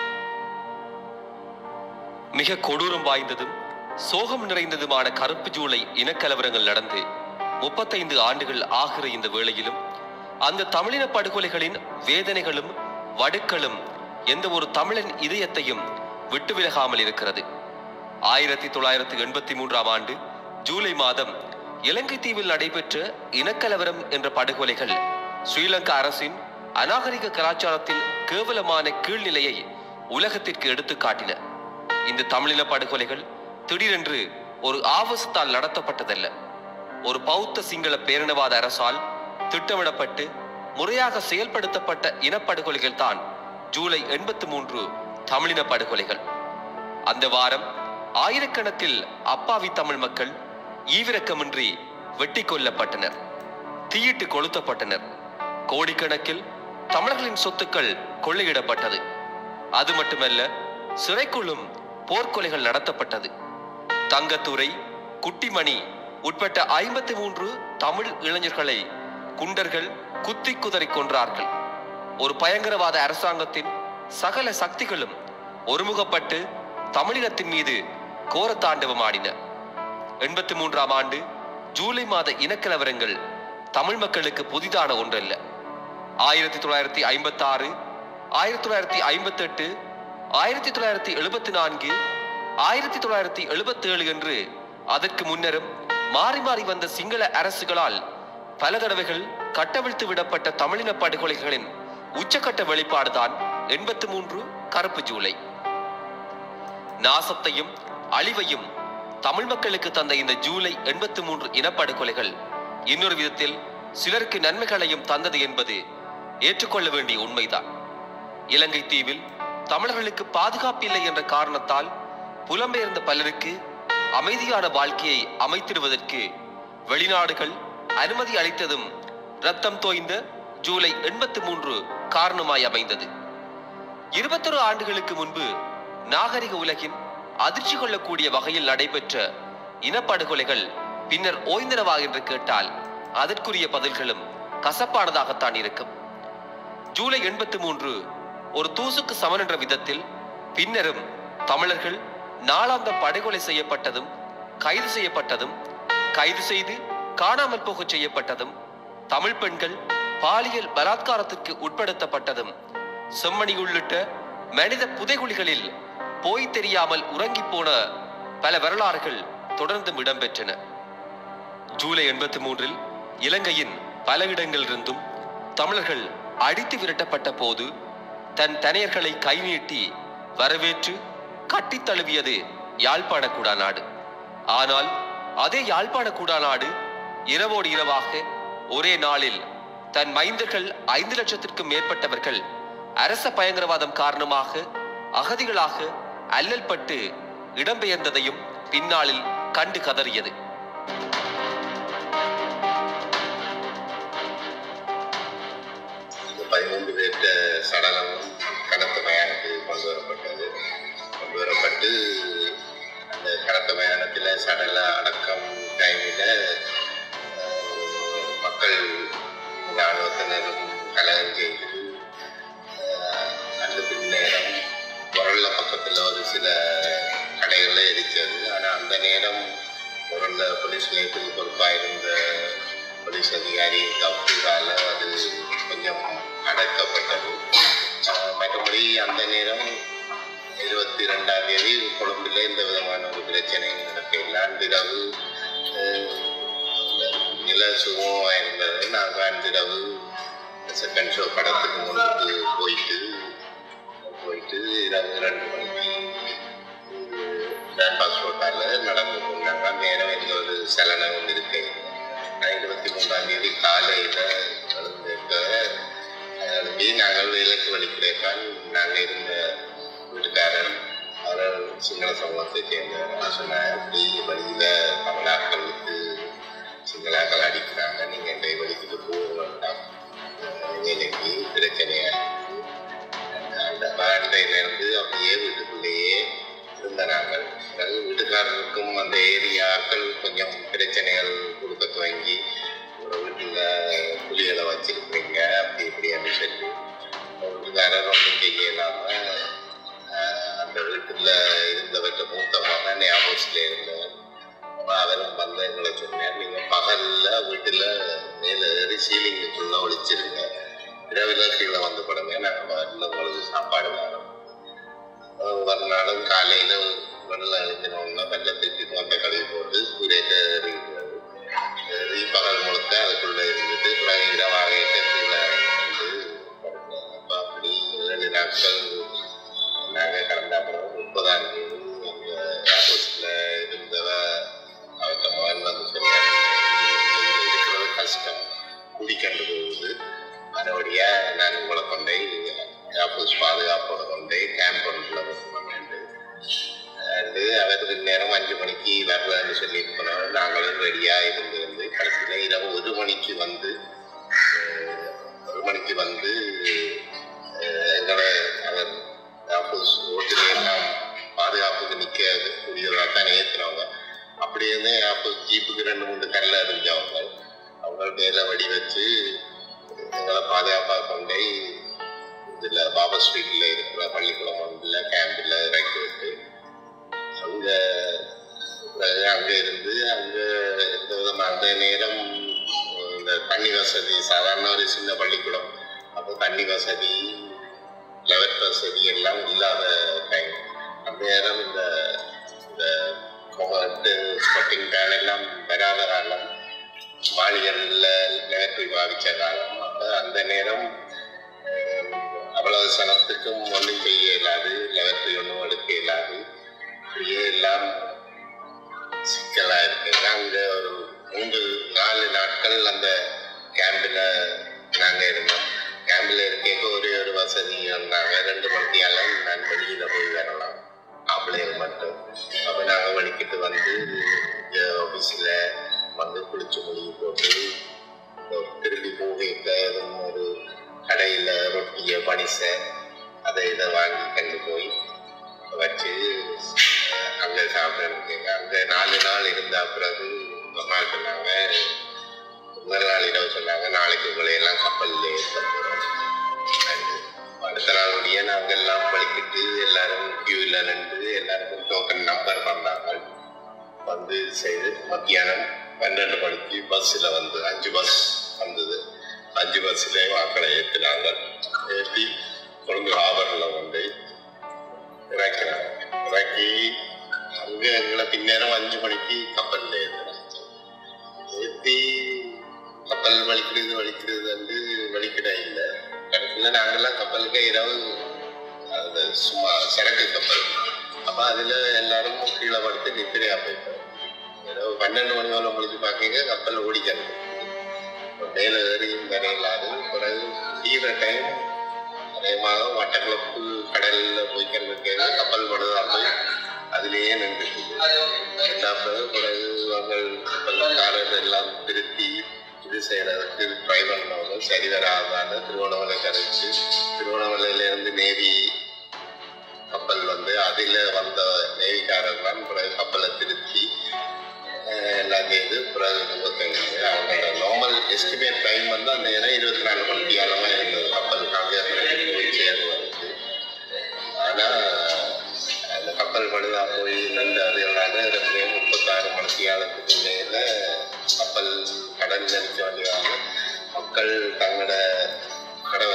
S1: மிக கொடூரம் வாய்ந்ததும் சோகம் நிறைந்ததுமான கருப்பு ஜூலை இனக்கலவரங்கள் நடந்து முப்பத்தைந்து ஆண்டுகள் ஆகிற இந்த வேளையிலும் அந்த தமிழின படுகொலைகளின் வேதனைகளும் வடுக்களும் எந்த ஒரு தமிழன் இதயத்தையும் விட்டு விலகாமல் இருக்கிறது ஆயிரத்தி தொள்ளாயிரத்தி எண்பத்தி மூன்றாம் ஆண்டு ஜூலை மாதம் இலங்கை தீவில் நடைபெற்ற இனக்கலவரம் என்ற படுகொலைகள் ஸ்ரீலங்கா அரசின் அநாகரிக கலாச்சாரத்தின் கேவலமான கீழ்நிலையை உலகத்திற்கு எடுத்து காட்டின இந்த தமிழின படுகொலைகள் திடீரென்று ஒரு ஆவேசத்தால் நடத்தப்பட்டதல்ல ஒரு பௌத்த சிங்கள பேரினவாத அரசால் திட்டமிடப்பட்டு முறையாக செயல்படுத்தப்பட்ட இனப்படுகொலைகள் தான் ஜூலை எண்பத்தி மூன்று தமிழின படுகொலைகள் அந்த வாரம் ஆயிரக்கணக்கில் அப்பாவி தமிழ் மக்கள் ஈவிரக்கமின்றி வெட்டி கொல்லப்பட்டனர் தீயிட்டு கொளுத்தப்பட்டனர் கோடிக்கணக்கில் தமிழர்களின் சொத்துக்கள் கொள்ளையிடப்பட்டது அது மட்டுமல்ல சிறைக்குள்ளும் போர்க்கொலைகள் நடத்தப்பட்டது தங்கத்துறை குட்டிமணி உட்பட்ட ஐம்பத்தி மூன்று தமிழ் இளைஞர்களை குண்டர்கள் குத்தி குதறி கொன்றார்கள் ஒரு பயங்கரவாத அரசாங்கத்தின் சகல சக்திகளும் ஒருமுகப்பட்டு தமிழினத்தின் மீது கோரத்தாண்டவம் ஆடின எண்பத்தி மூன்றாம் ஆண்டு ஜூலை மாத இனக்கலவரங்கள் தமிழ் மக்களுக்கு புதிதான ஒன்றல்ல ஆயிரத்தி தொள்ளாயிரத்தி ஐம்பத்தி ஆறு ஆயிரத்தி தொள்ளாயிரத்தி ஐம்பத்தி எட்டு ஆயிரத்தி தொள்ளாயிரத்தி எழுபத்தி நான்கு ஆயிரத்தி தொள்ளாயிரத்தி எழுபத்தி ஏழு என்று அதற்கு முன்னரும் மாறி மாறி வந்த சிங்கள அரசுகளால் பல தடவைகள் கட்டவிழ்த்து விடப்பட்ட தமிழின படுகொலைகளின் உச்சக்கட்ட வெளிப்பாடுதான் எண்பத்தி மூன்று கருப்பு ஜூலை நாசத்தையும் அழிவையும் தமிழ் மக்களுக்கு தந்த இந்த ஜூலை எண்பத்தி மூன்று இனப்படுகொலைகள் இன்னொரு விதத்தில் சிலருக்கு நன்மைகளையும் தந்தது என்பது ஏற்றுக்கொள்ள வேண்டிய உண்மைதான் இலங்கை தீவில் தமிழர்களுக்கு பாதுகாப்பு இல்லை என்ற காரணத்தால் புலம்பெயர்ந்த பலருக்கு அமைதியான வாழ்க்கையை அமைத்திடுவதற்கு வெளிநாடுகள் அனுமதி அளித்ததும் ரத்தம் தோய்ந்த ஜூலை எண்பத்தி மூன்று காரணமாய் அமைந்தது இருபத்தொரு ஆண்டுகளுக்கு முன்பு நாகரிக உலகின் அதிர்ச்சி கொள்ளக்கூடிய வகையில் நடைபெற்ற இனப்படுகொலைகள் பின்னர் ஓய்ந்தனவா என்று கேட்டால் அதற்குரிய பதில்களும் கசப்பானதாகத்தான் இருக்கும் ஜூலை எண்பத்தி மூன்று ஒரு தூசுக்கு சமன் என்ற விதத்தில் பின்னரும் தமிழர்கள் நாளாந்தம் படுகொலை செய்யப்பட்டதும் கைது செய்யப்பட்டதும் கைது செய்து காணாமல் போகச் செய்யப்பட்டதும் தமிழ் பெண்கள் பாலியல் பலாத்காரத்திற்கு உட்படுத்தப்பட்டதும் செம்மணி உள்ளிட்ட மனித புதைகுழிகளில் போய் தெரியாமல் உறங்கிப் போன பல வரலாறுகள் தொடர்ந்தும் இடம்பெற்றன ஜூலை எண்பத்தி மூன்றில் இலங்கையின் பல இடங்களிலிருந்தும் தமிழர்கள் அடித்து விரட்டப்பட்ட போது தன் தனையர்களை கை நீட்டி வரவேற்று கட்டித் தழுவியது யாழ்ப்பாண குடாநாடு ஆனால் அதே யாழ்ப்பாண குடாநாடு இரவோடு இரவாக ஒரே நாளில் தன் மைந்தர்கள் ஐந்து லட்சத்திற்கும் மேற்பட்டவர்கள் அரச பயங்கரவாதம் காரணமாக அகதிகளாக அல்லல்பட்டு இடம்பெயர்ந்ததையும் பின்னாளில் கண்டு கதறியது
S6: இந்த பதிமூன்று பேர்த்த சடலமும் கடத்த மயானத்துக்கு கொண்டு வரப்பட்டது கொண்டு வரப்பட்டு அந்த கடத்த மயானத்தில் சடல அடக்கம் டைமில் மக்கள் இராணுவத்தினரும் கலகம் செய்து அஹ், அந்த பின்னேரம் முரல்ல பக்கத்தில் ஒரு சில கடைகளில் எரிச்சது ஆனால் அந்த நேரம் முரல்ல போலீஸ் நிலையத்துக்கு பொறுப்பாக இருந்த போலீஸ் அதிகாரி தப்புகால அது கொஞ்சம் அடக்கப்பட்டது அஹ் மற்றபடி அந்த நேரம் இருபத்தி ரெண்டாம் தேதி கொழும்பில் எந்த விதமான ஒரு பிரச்சனையும் நடக்கவில்லை அன்றிரவு அஹ், நில சுகமாக இருந்தது நாங்கள் அன்றிரவு செகண்ட் ஷோ படத்துக்கு முன்னுக்கு போயிட்டு போயிட்டு இரவு ரெண்டு மணிக்கு கிராண்ட் பாஸ் ரோட்டால் நடந்து போனாங்க நேரம் எந்த ஒரு சலனம் இருக்கு நான் இருபத்தி மூன்றாம் தேதி காலையில் எழுந்திருக்க எழுப்பி நாங்கள் வேலைக்கு வழிக்கிறேக்கால் நாங்கள் இருந்த வீட்டுக்காரர் அவர் சிங்கள சமூகத்தை சேர்ந்தவர் நான் சொன்னேன் இப்படி வழியில் தமிழாக்களுக்கு சிங்களாக்கள் அடிக்கிறாங்க நீங்கள் இந்த வழிக்கு போக வேண்டாம் அஹ் வேலைக்கு பிரச்சனையாக அந்த பாண்டையிலேருந்து அப்படியே வீட்டுக்குள்ளேயே இருந்த நாங்கள் பிறகு வீட்டுக்காரருக்கும் அந்த ஏரியாக்கள் கொஞ்சம் பிரச்சனைகள் கொடுக்க துவங்கி ஒரு வீட்டில் புலிகளை வச்சிருக்கிறீங்க அப்படி இப்படின்னு சொல்லி வீட்டுக்காரர் ஒன்றும் செய்ய இல்லாமல் அந்த வீட்டில் இருந்தவற்ற மூத்த மகன் ஆபோசிட்ல இருந்தவர் அப்ப அவரும் வந்து எங்களை சொன்னார் நீங்கள் பகலில் வீட்டில் மேலே ஏறி சீலிங்குக்குள்ளே ஒழிச்சிருங்க இரவில் கீழே வந்து படுங்க நாங்கள் வரல உங்களுக்கு சாப்பாடு வேணும் ஒரு நாளும் காலையில வெள்ள எழுந்தினோம்னா வெள்ளத்துக்கு வந்த கழுவி போட்டு சூரியத்தை எறிகிறது எறி பகல் முழுக்க அதுக்குள்ள இருந்துட்டு பிறகு இரவாக கீழே வந்து படுப்போம். அப்ப அப்படி ஏழு நாட்கள் நாங்கள் கடந்த அப்புறம் முப்பதாம் தேதி எங்க ஆபீஸ்ல இருந்தவ அவர்கிட்ட மகன் வந்து சொன்னார் "இங்க இருக்கிறது கஷ்டம் குடிக்கண்டு போகுது மறுபடியா நான் உங்களை கொண்டே ஆபீஸ் பாதுகாப்போட கொண்டே கேம்ப் ஒன்றில் வந்து அது அவருக்கு நேரம் அஞ்சு மணிக்கு வரலான்னு சொல்லிட்டு போனோம் நாங்களும் ரெடியா இருந்து வந்து கடைசியில இரவு ஒரு மணிக்கு வந்து அஹ், ஒரு மணிக்கு வந்து அஹ், எங்களை அவர் ஆபீஸ் ரோட்டில் எல்லாம் பாதுகாப்புக்கு நிக்க கூடியவராக தான் ஏற்றுனவங்க அப்படி இருந்து ஆபீஸ் ஜீப்புக்கு ரெண்டு மூணு கல்ல அறிஞ்சவங்க அவங்க மேல வடி வச்சு எங்களை பாதுகாப்பாக கொண்டே இதுல பாபா ஸ்ட்ரீட்ல இருக்கிற பள்ளிக்கூடம் ஒன்றுல கேம்பில் இறக்கி விட்டு அங்க அஹ் அங்க இருந்து அங்க எந்த விதமா அந்த நேரம் இந்த தண்ணி வசதி சாதாரண ஒரு சின்ன பள்ளிக்கூடம் அப்போ தண்ணி வசதி லெவட் வசதி எல்லாம் இல்லாத டைம் அந்த நேரம் இந்த இந்த ஸ்பட்டிங் பேன் எல்லாம் வராத காலம் மாளிகைகளில் லெவட்ரி பாவிச்ச காலம் அப்போ அந்த நேரம் அஹ், அவ்வளவு சனத்துக்கும் ஒன்றும் செய்ய இயலாது லெவட்ரி ஒன்றும் எடுக்க இயலாது இப்படியே எல்லாம் சிக்கலா இருக்கு அங்க ஒரு மூன்று நாலு நாட்கள் அந்த கேம்பில் நாங்க இருந்தோம் கேம்பில் இருக்க ஒரே ஒரு வசதி இருந்தாங்க ரெண்டு மணியாலும் நான் வெளியில போய் வரலாம் ஆம்பளையர் மட்டும் அப்ப நாங்க வலிக்கிட்டு வந்து ஆஃபீஸில் வந்து குளிச்சு முடிவு போட்டு திரும்பி போகிட்ட ஒரு கடையில ரொட்டிய பனிச அதை இதை வாங்கி கண்டு போய் வச்சு அங்க சாப்பிட்டு அங்க நாலு நாள் இருந்த பிறகு ஒரு நாள் சொன்னாங்க முதல் நாள் இரவு சொன்னாங்க நாளைக்கு உங்களை எல்லாம் கப்பல்ல ஏற்படுத்துறோம் அடுத்த நாள் முடிய நாங்க எல்லாம் பழிக்கிட்டு எல்லாரும் கியூல நின்று எல்லாருக்கும் டோக்கன் நம்பர் பண்ணாங்க வந்து செய்து மத்தியானம் பன்னெண்டு மணிக்கு பஸ்ஸில் வந்து அஞ்சு பஸ் வந்தது அஞ்சு பஸ்ஸிலே மக்களை ஏற்றினாங்க ஏற்றி கொழும்பு ஹாபரில் வந்து இறக்கிறாங்க இறக்கி அங்கே எங்களை பின்னேரம் அஞ்சு மணிக்கு கப்பலில் ஏற்றுறாங்க ஏற்றி கப்பல் வலிக்கிறது வலிக்கிறது வந்து வலிக்கிட இல்லை கடைசியில் நாங்கெல்லாம் கப்பலுக்கு இரவு அந்த சும்மா சரக்கு கப்பல் அப்போ அதில் எல்லாரும் கீழே படுத்து நித்திரையா போயிட்டோம் ஏதோ பன்னெண்டு மணி வரை முடிச்சு பார்க்கீங்க கப்பல் ஓடிக்கிறது மேலே ஏறி வரையில்லாது பிறகு தீர டைம் அதேமாக வட்டக்கிழப்பு கடல்ல போய்க்கிறது கப்பல் படுதா போய் அதுலேயே நின்றுட்டு எல்லா பிறகு பிறகு அவங்கள் கப்பல்காரர் எல்லாம் திருத்தி இது செய்யறதுக்கு ட்ரை பண்ணவங்க சரி வராதான திருவண்ணாமலை கரைச்சு திருவண்ணாமலையில இருந்து நேவி கப்பல் வந்து அதில் வந்த நேவிக்காரர்லாம் பிறகு கப்பலை திருத்தி அஹ், எல்லாம் செய்து பிறகு இருபத்தஞ்சு அவங்களோட நார்மல் எஸ்டிமேட் டைம் வந்து அந்த இடம் இருபத்தி நாலு மணிக்கு அளவாக இருந்தது கப்பல் காங்கேயத்தில் போய் சேர்வதற்கு ஆனால் அந்த கப்பல் பழுதா போய் நின்று அது இல்லாத எப்படியும் முப்பத்தாறு மணிக்கு காலத்துக்கு மேல கப்பல் கடல் நினைச்ச வேண்டியதாக மக்கள் தங்களோட கடமை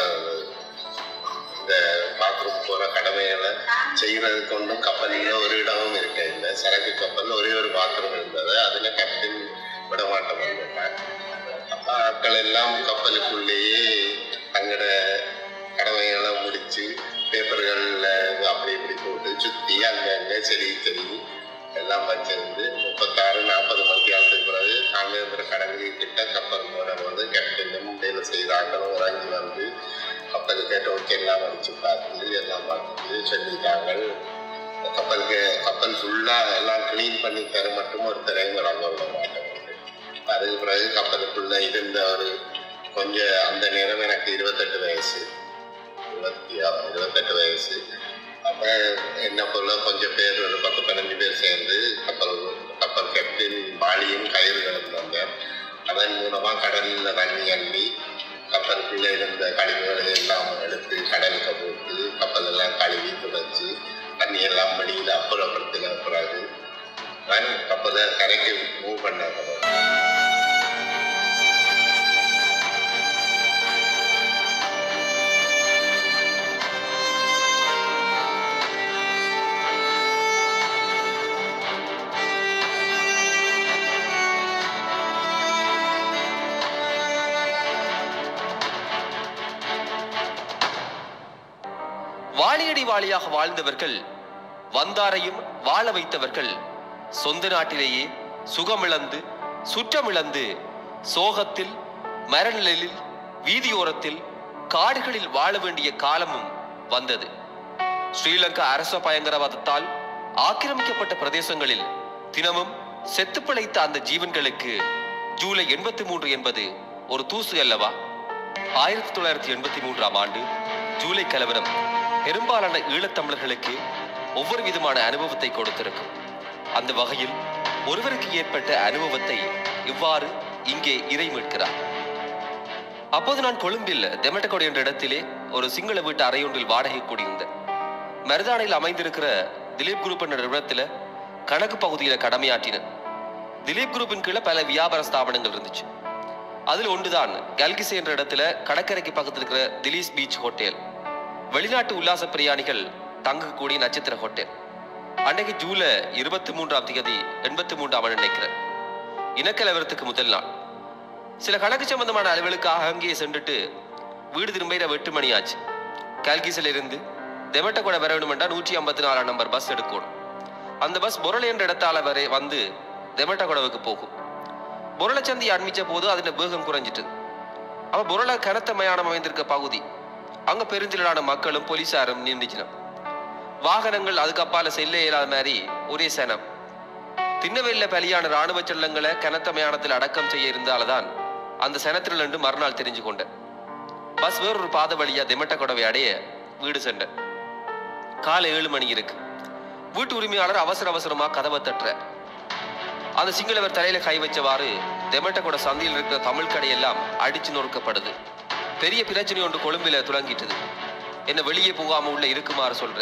S6: இந்த பாத்ரூம் போற கடமைகளை செய்யறதுக்கு ஒன்றும் கப்பல்ல ஒரு இடமும் இருக்க இல்லை சரக்கு கப்பல் ஒரே ஒரு பாத்ரூம் இருந்தது அதுல கேப்டன் விட மாட்டோம் வந்துட்டார் அப்ப ஆட்கள் எல்லாம் கப்பலுக்குள்ளேயே தங்களோட கடமைகளை முடிச்சு பேப்பர்கள்ல அப்படி இப்படி போட்டு சுத்தி அங்க அங்க செடி செடி எல்லாம் வச்சிருந்து முப்பத்தாறு நாற்பது மணிக்கு ஆளுக்கு பிறகு காங்கிரஸ் கடற்கரை கிட்ட கப்பல் போன போது கேப்டனும் வேலை செய்தாங்களும் இறங்கி வந்து கப்பல் கேட்ட ஓகே எல்லாம் அடிச்சு பார்த்து எல்லாம் பார்த்துட்டு சொல்லிட்டாங்க கப்பலுக்கு கப்பல் ஃபுல்லா எல்லாம் க்ளீன் பண்ணி தர மட்டும் ஒரு திரைங்க அங்க விட மாட்டோம் அதுக்கு பிறகு கப்பலுக்குள்ள இருந்த ஒரு கொஞ்சம் அந்த நேரம் எனக்கு இருபத்தெட்டு வயசு இருபத்தி ஆறு இருபத்தெட்டு வயசு அப்ப என்ன போல கொஞ்சம் பேர் ஒரு பத்து பதினஞ்சு பேர் சேர்ந்து கப்பல் கப்பல் கேப்டன் பாலியும் கயிறுகளும் வந்தேன் அதன் மூலமா கடல்ல தண்ணி அள்ளி கப்பலுக்குள்ள இருந்த கழிவுகளை எல்லாம் எடுத்து கடலுக்கு போட்டு கப்பல் எல்லாம் கழுவி துடைச்சு தண்ணி எல்லாம் வெளியில அப்புறப்படுத்தின பிறகு தான் கப்பலை கரைக்கு மூவ் பண்ணாங்க
S1: வாழியடி வாழியாக வாழ்ந்தவர்கள் வந்தாரையும் வாழ வைத்தவர்கள் சொந்த நாட்டிலேயே சுகமிழந்து சுற்றமிழந்து சோகத்தில் மரநிழலில் வீதியோரத்தில் காடுகளில் வாழ வேண்டிய காலமும் வந்தது ஸ்ரீலங்கா அரச பயங்கரவாதத்தால் ஆக்கிரமிக்கப்பட்ட பிரதேசங்களில் தினமும் செத்து பிழைத்த அந்த ஜீவன்களுக்கு ஜூலை எண்பத்தி மூன்று என்பது ஒரு தூசு அல்லவா ஆயிரத்தி தொள்ளாயிரத்தி எண்பத்தி மூன்றாம் ஆண்டு ஜூலை கலவரம் பெரும்பாலான ஈழத்தமிழர்களுக்கு ஒவ்வொரு விதமான அனுபவத்தை கொடுத்திருக்கும் அந்த வகையில் ஒருவருக்கு ஏற்பட்ட அனுபவத்தை இவ்வாறு இங்கே இறை மீட்கிறார் அப்போது நான் கொழும்பில் தெமட்டகொடி என்ற இடத்திலே ஒரு சிங்கள வீட்டு அறையொன்றில் வாடகை கூடியிருந்தேன் மருதானையில் அமைந்திருக்கிற திலீப் குரூப் என்ற நிறுவனத்தில் கணக்கு பகுதியில் கடமையாற்றினேன் திலீப் குரூப்பின் கீழே பல வியாபார ஸ்தாபனங்கள் இருந்துச்சு அதில் ஒன்றுதான் கல்கிசே என்ற இடத்துல கடற்கரைக்கு பக்கத்தில் இருக்கிற திலீஸ் பீச் ஹோட்டல் வெளிநாட்டு உல்லாச பிரயாணிகள் தங்கக்கூடிய நட்சத்திர ஹோட்டல் அன்னைக்கு ஜூலை இருபத்தி மூன்றாம் தேதி எண்பத்தி மூன்றாம் ஆண்டு நினைக்கிறேன் இனக்கலவரத்துக்கு முதல் நாள் சில கணக்கு சம்பந்தமான அலுவலுக்காக அங்கேயே சென்றுட்டு வீடு திரும்ப எட்டு மணி ஆச்சு கல்கிசில இருந்து தெமட்டகொடை வர வேண்டுமென்றா நூற்றி ஐம்பத்தி நாலாம் நம்பர் பஸ் எடுக்கணும் அந்த பஸ் பொருளை என்ற இடத்தால வரை வந்து தெமட்டகொடவுக்கு போகும் பொருளச்சந்தி அண்மிச்ச போது அதில் வேகம் குறைஞ்சிட்டு அவ பொருளை கனத்த மயானம் அமைந்திருக்க பகுதி அங்க பெருந்திரளான மக்களும் போலீசாரும் நின்றுச்சினம் வாகனங்கள் அதுக்கு அப்பால செல்ல இயலாத மாதிரி ஒரே சனம் திண்ணவெல்ல பலியான ராணுவ செல்லங்களை கனத்த மயானத்தில் அடக்கம் செய்ய இருந்தால்தான் அந்த சனத்தில் நின்று மறுநாள் தெரிஞ்சு கொண்டேன் பஸ் வேறொரு பாத வழியா தெமட்ட கொடவை அடைய வீடு சென்றேன் காலை ஏழு மணி இருக்கு வீட்டு உரிமையாளர் அவசர அவசரமா கதவை தட்டுற அந்த சிங்களவர் தலையில கை வச்சவாறு தெமட்ட கூட சந்தையில் இருக்கிற தமிழ் கடையெல்லாம் அடிச்சு நொறுக்கப்படுது பெரிய பிரச்சனை ஒன்று கொழும்பில துளங்கிட்டது என்ன வெளியே போகாம உள்ள இருக்குமாறு சொல்ற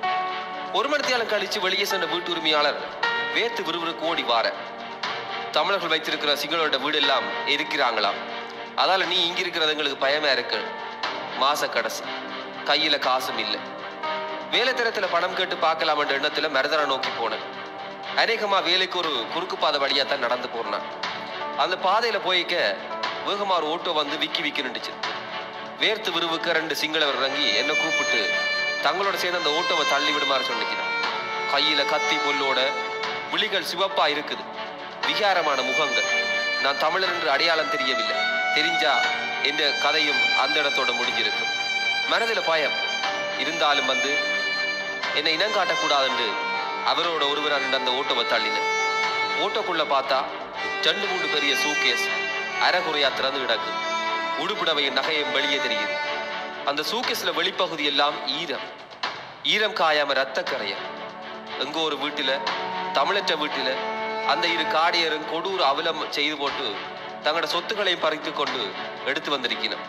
S1: ஒரு மணி நேரம் கழிச்சு வெளியே சென்ற வீட்டு உரிமையாளர் வேத்து விறுவிறுக்கு ஓடி வார தமிழர்கள் வைத்திருக்கிற சிங்களோட வீடு எல்லாம் இருக்கிறாங்களாம் அதால நீ இங்க இருக்கிறது எங்களுக்கு பயமா இருக்கு மாச கடைசி கையில காசும் இல்லை வேலை தரத்துல பணம் கேட்டு பார்க்கலாம் என்ற எண்ணத்துல மருதனை நோக்கி போனேன் அநேகமா வேலைக்கு ஒரு குறுக்கு பாதை வழியா தான் நடந்து போனான் அந்த பாதையில போய்க்க வேகமா ஒரு ஓட்டோ வந்து விக்கி விக்கி நின்றுச்சு வேர்த்து விறுவுக்க ரெண்டு சிங்களவர் இறங்கி என்ன கூப்பிட்டு தங்களோட சேர்ந்து அந்த ஓட்டோவை தள்ளி விடுமாறு சொன்னிக்கிறான் கையில கத்தி பொல்லோட விழிகள் சிவப்பா இருக்குது விகாரமான முகங்கள் நான் தமிழர் என்று அடையாளம் தெரியவில்லை தெரிஞ்சா என்ற கதையும் அந்த இடத்தோட முடிஞ்சிருக்கும் மனதில் பயம் இருந்தாலும் வந்து என்னை இனம் காட்டக்கூடாதுன்னு அவரோட ஒருவராக நின்று அந்த ஓட்டோவை தள்ளினேன் ஓட்டோக்குள்ள பார்த்தா ரெண்டு மூன்று பெரிய சூக்கேஸ் அரைகுறையா திறந்து கிடக்கு உடுப்புடவையின் நகையும் வெளியே தெரியுது அந்த சூக்கேஸ்ல வெளிப்பகுதி எல்லாம் ஈரம் ஈரம் காயாம ரத்த கரையம் எங்கோ ஒரு வீட்டில தமிழற்ற வீட்டில அந்த இரு காடியரும் கொடூர அவலம் செய்து போட்டு தங்களோட சொத்துக்களையும் பறித்து கொண்டு எடுத்து வந்திருக்கிறோம்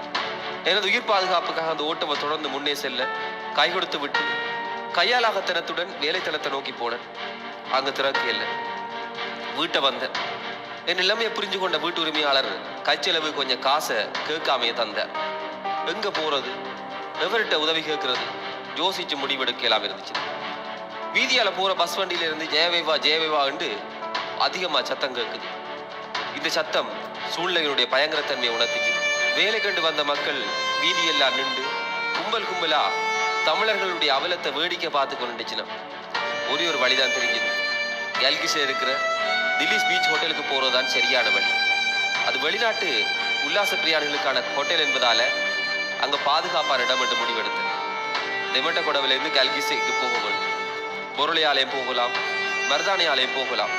S1: எனது உயிர் பாதுகாப்புக்காக அந்த ஓட்டவை தொடர்ந்து முன்னே செல்ல கை கொடுத்து விட்டு கையாலாகத்தனத்துடன் வேலைத்தளத்தை நோக்கி போனேன் அங்க திறக்க இல்லை வீட்டை வந்தேன் என் நிலைமையை புரிஞ்சு கொண்ட வீட்டு உரிமையாளர் கைச்செலவு கொஞ்சம் காசை கேட்காமையே தந்தார் எங்க போறது எவர்கிட்ட உதவி கேட்கறது யோசிச்சு முடிவெடுக்கலாம் இருந்துச்சு வீதியால போற பஸ் வண்டியில இருந்து ஜெயவேவா ஜெயவேவா என்று அதிகமா சத்தம் கேட்குது இந்த சத்தம் சூழ்நிலையினுடைய பயங்கரத்தன்மையை உணர்த்திச்சு வேலை கண்டு வந்த மக்கள் வீதியெல்லாம் நின்று கும்பல் கும்பலா தமிழர்களுடைய அவலத்தை வேடிக்கை பார்த்து கொண்டுச்சுனா ஒரே ஒரு வழிதான் தெரிஞ்சது கல்கிஸ்ல இருக்கிற தில்லிஸ் பீச் ஹோட்டலுக்கு போறதுதான் சரியான வழி அது வெளிநாட்டு உல்லாச பிரியாணிகளுக்கான ஹோட்டல் என்பதால அங்க பாதுகாப்பான இடம் என்று முடிவெடுத்தேன் தெமட்ட கொடவிலிருந்து கல்கிஸுக்கு போக வேண்டும் பொருளை ஆலயம் போகலாம் மருதாணி ஆலயம் போகலாம்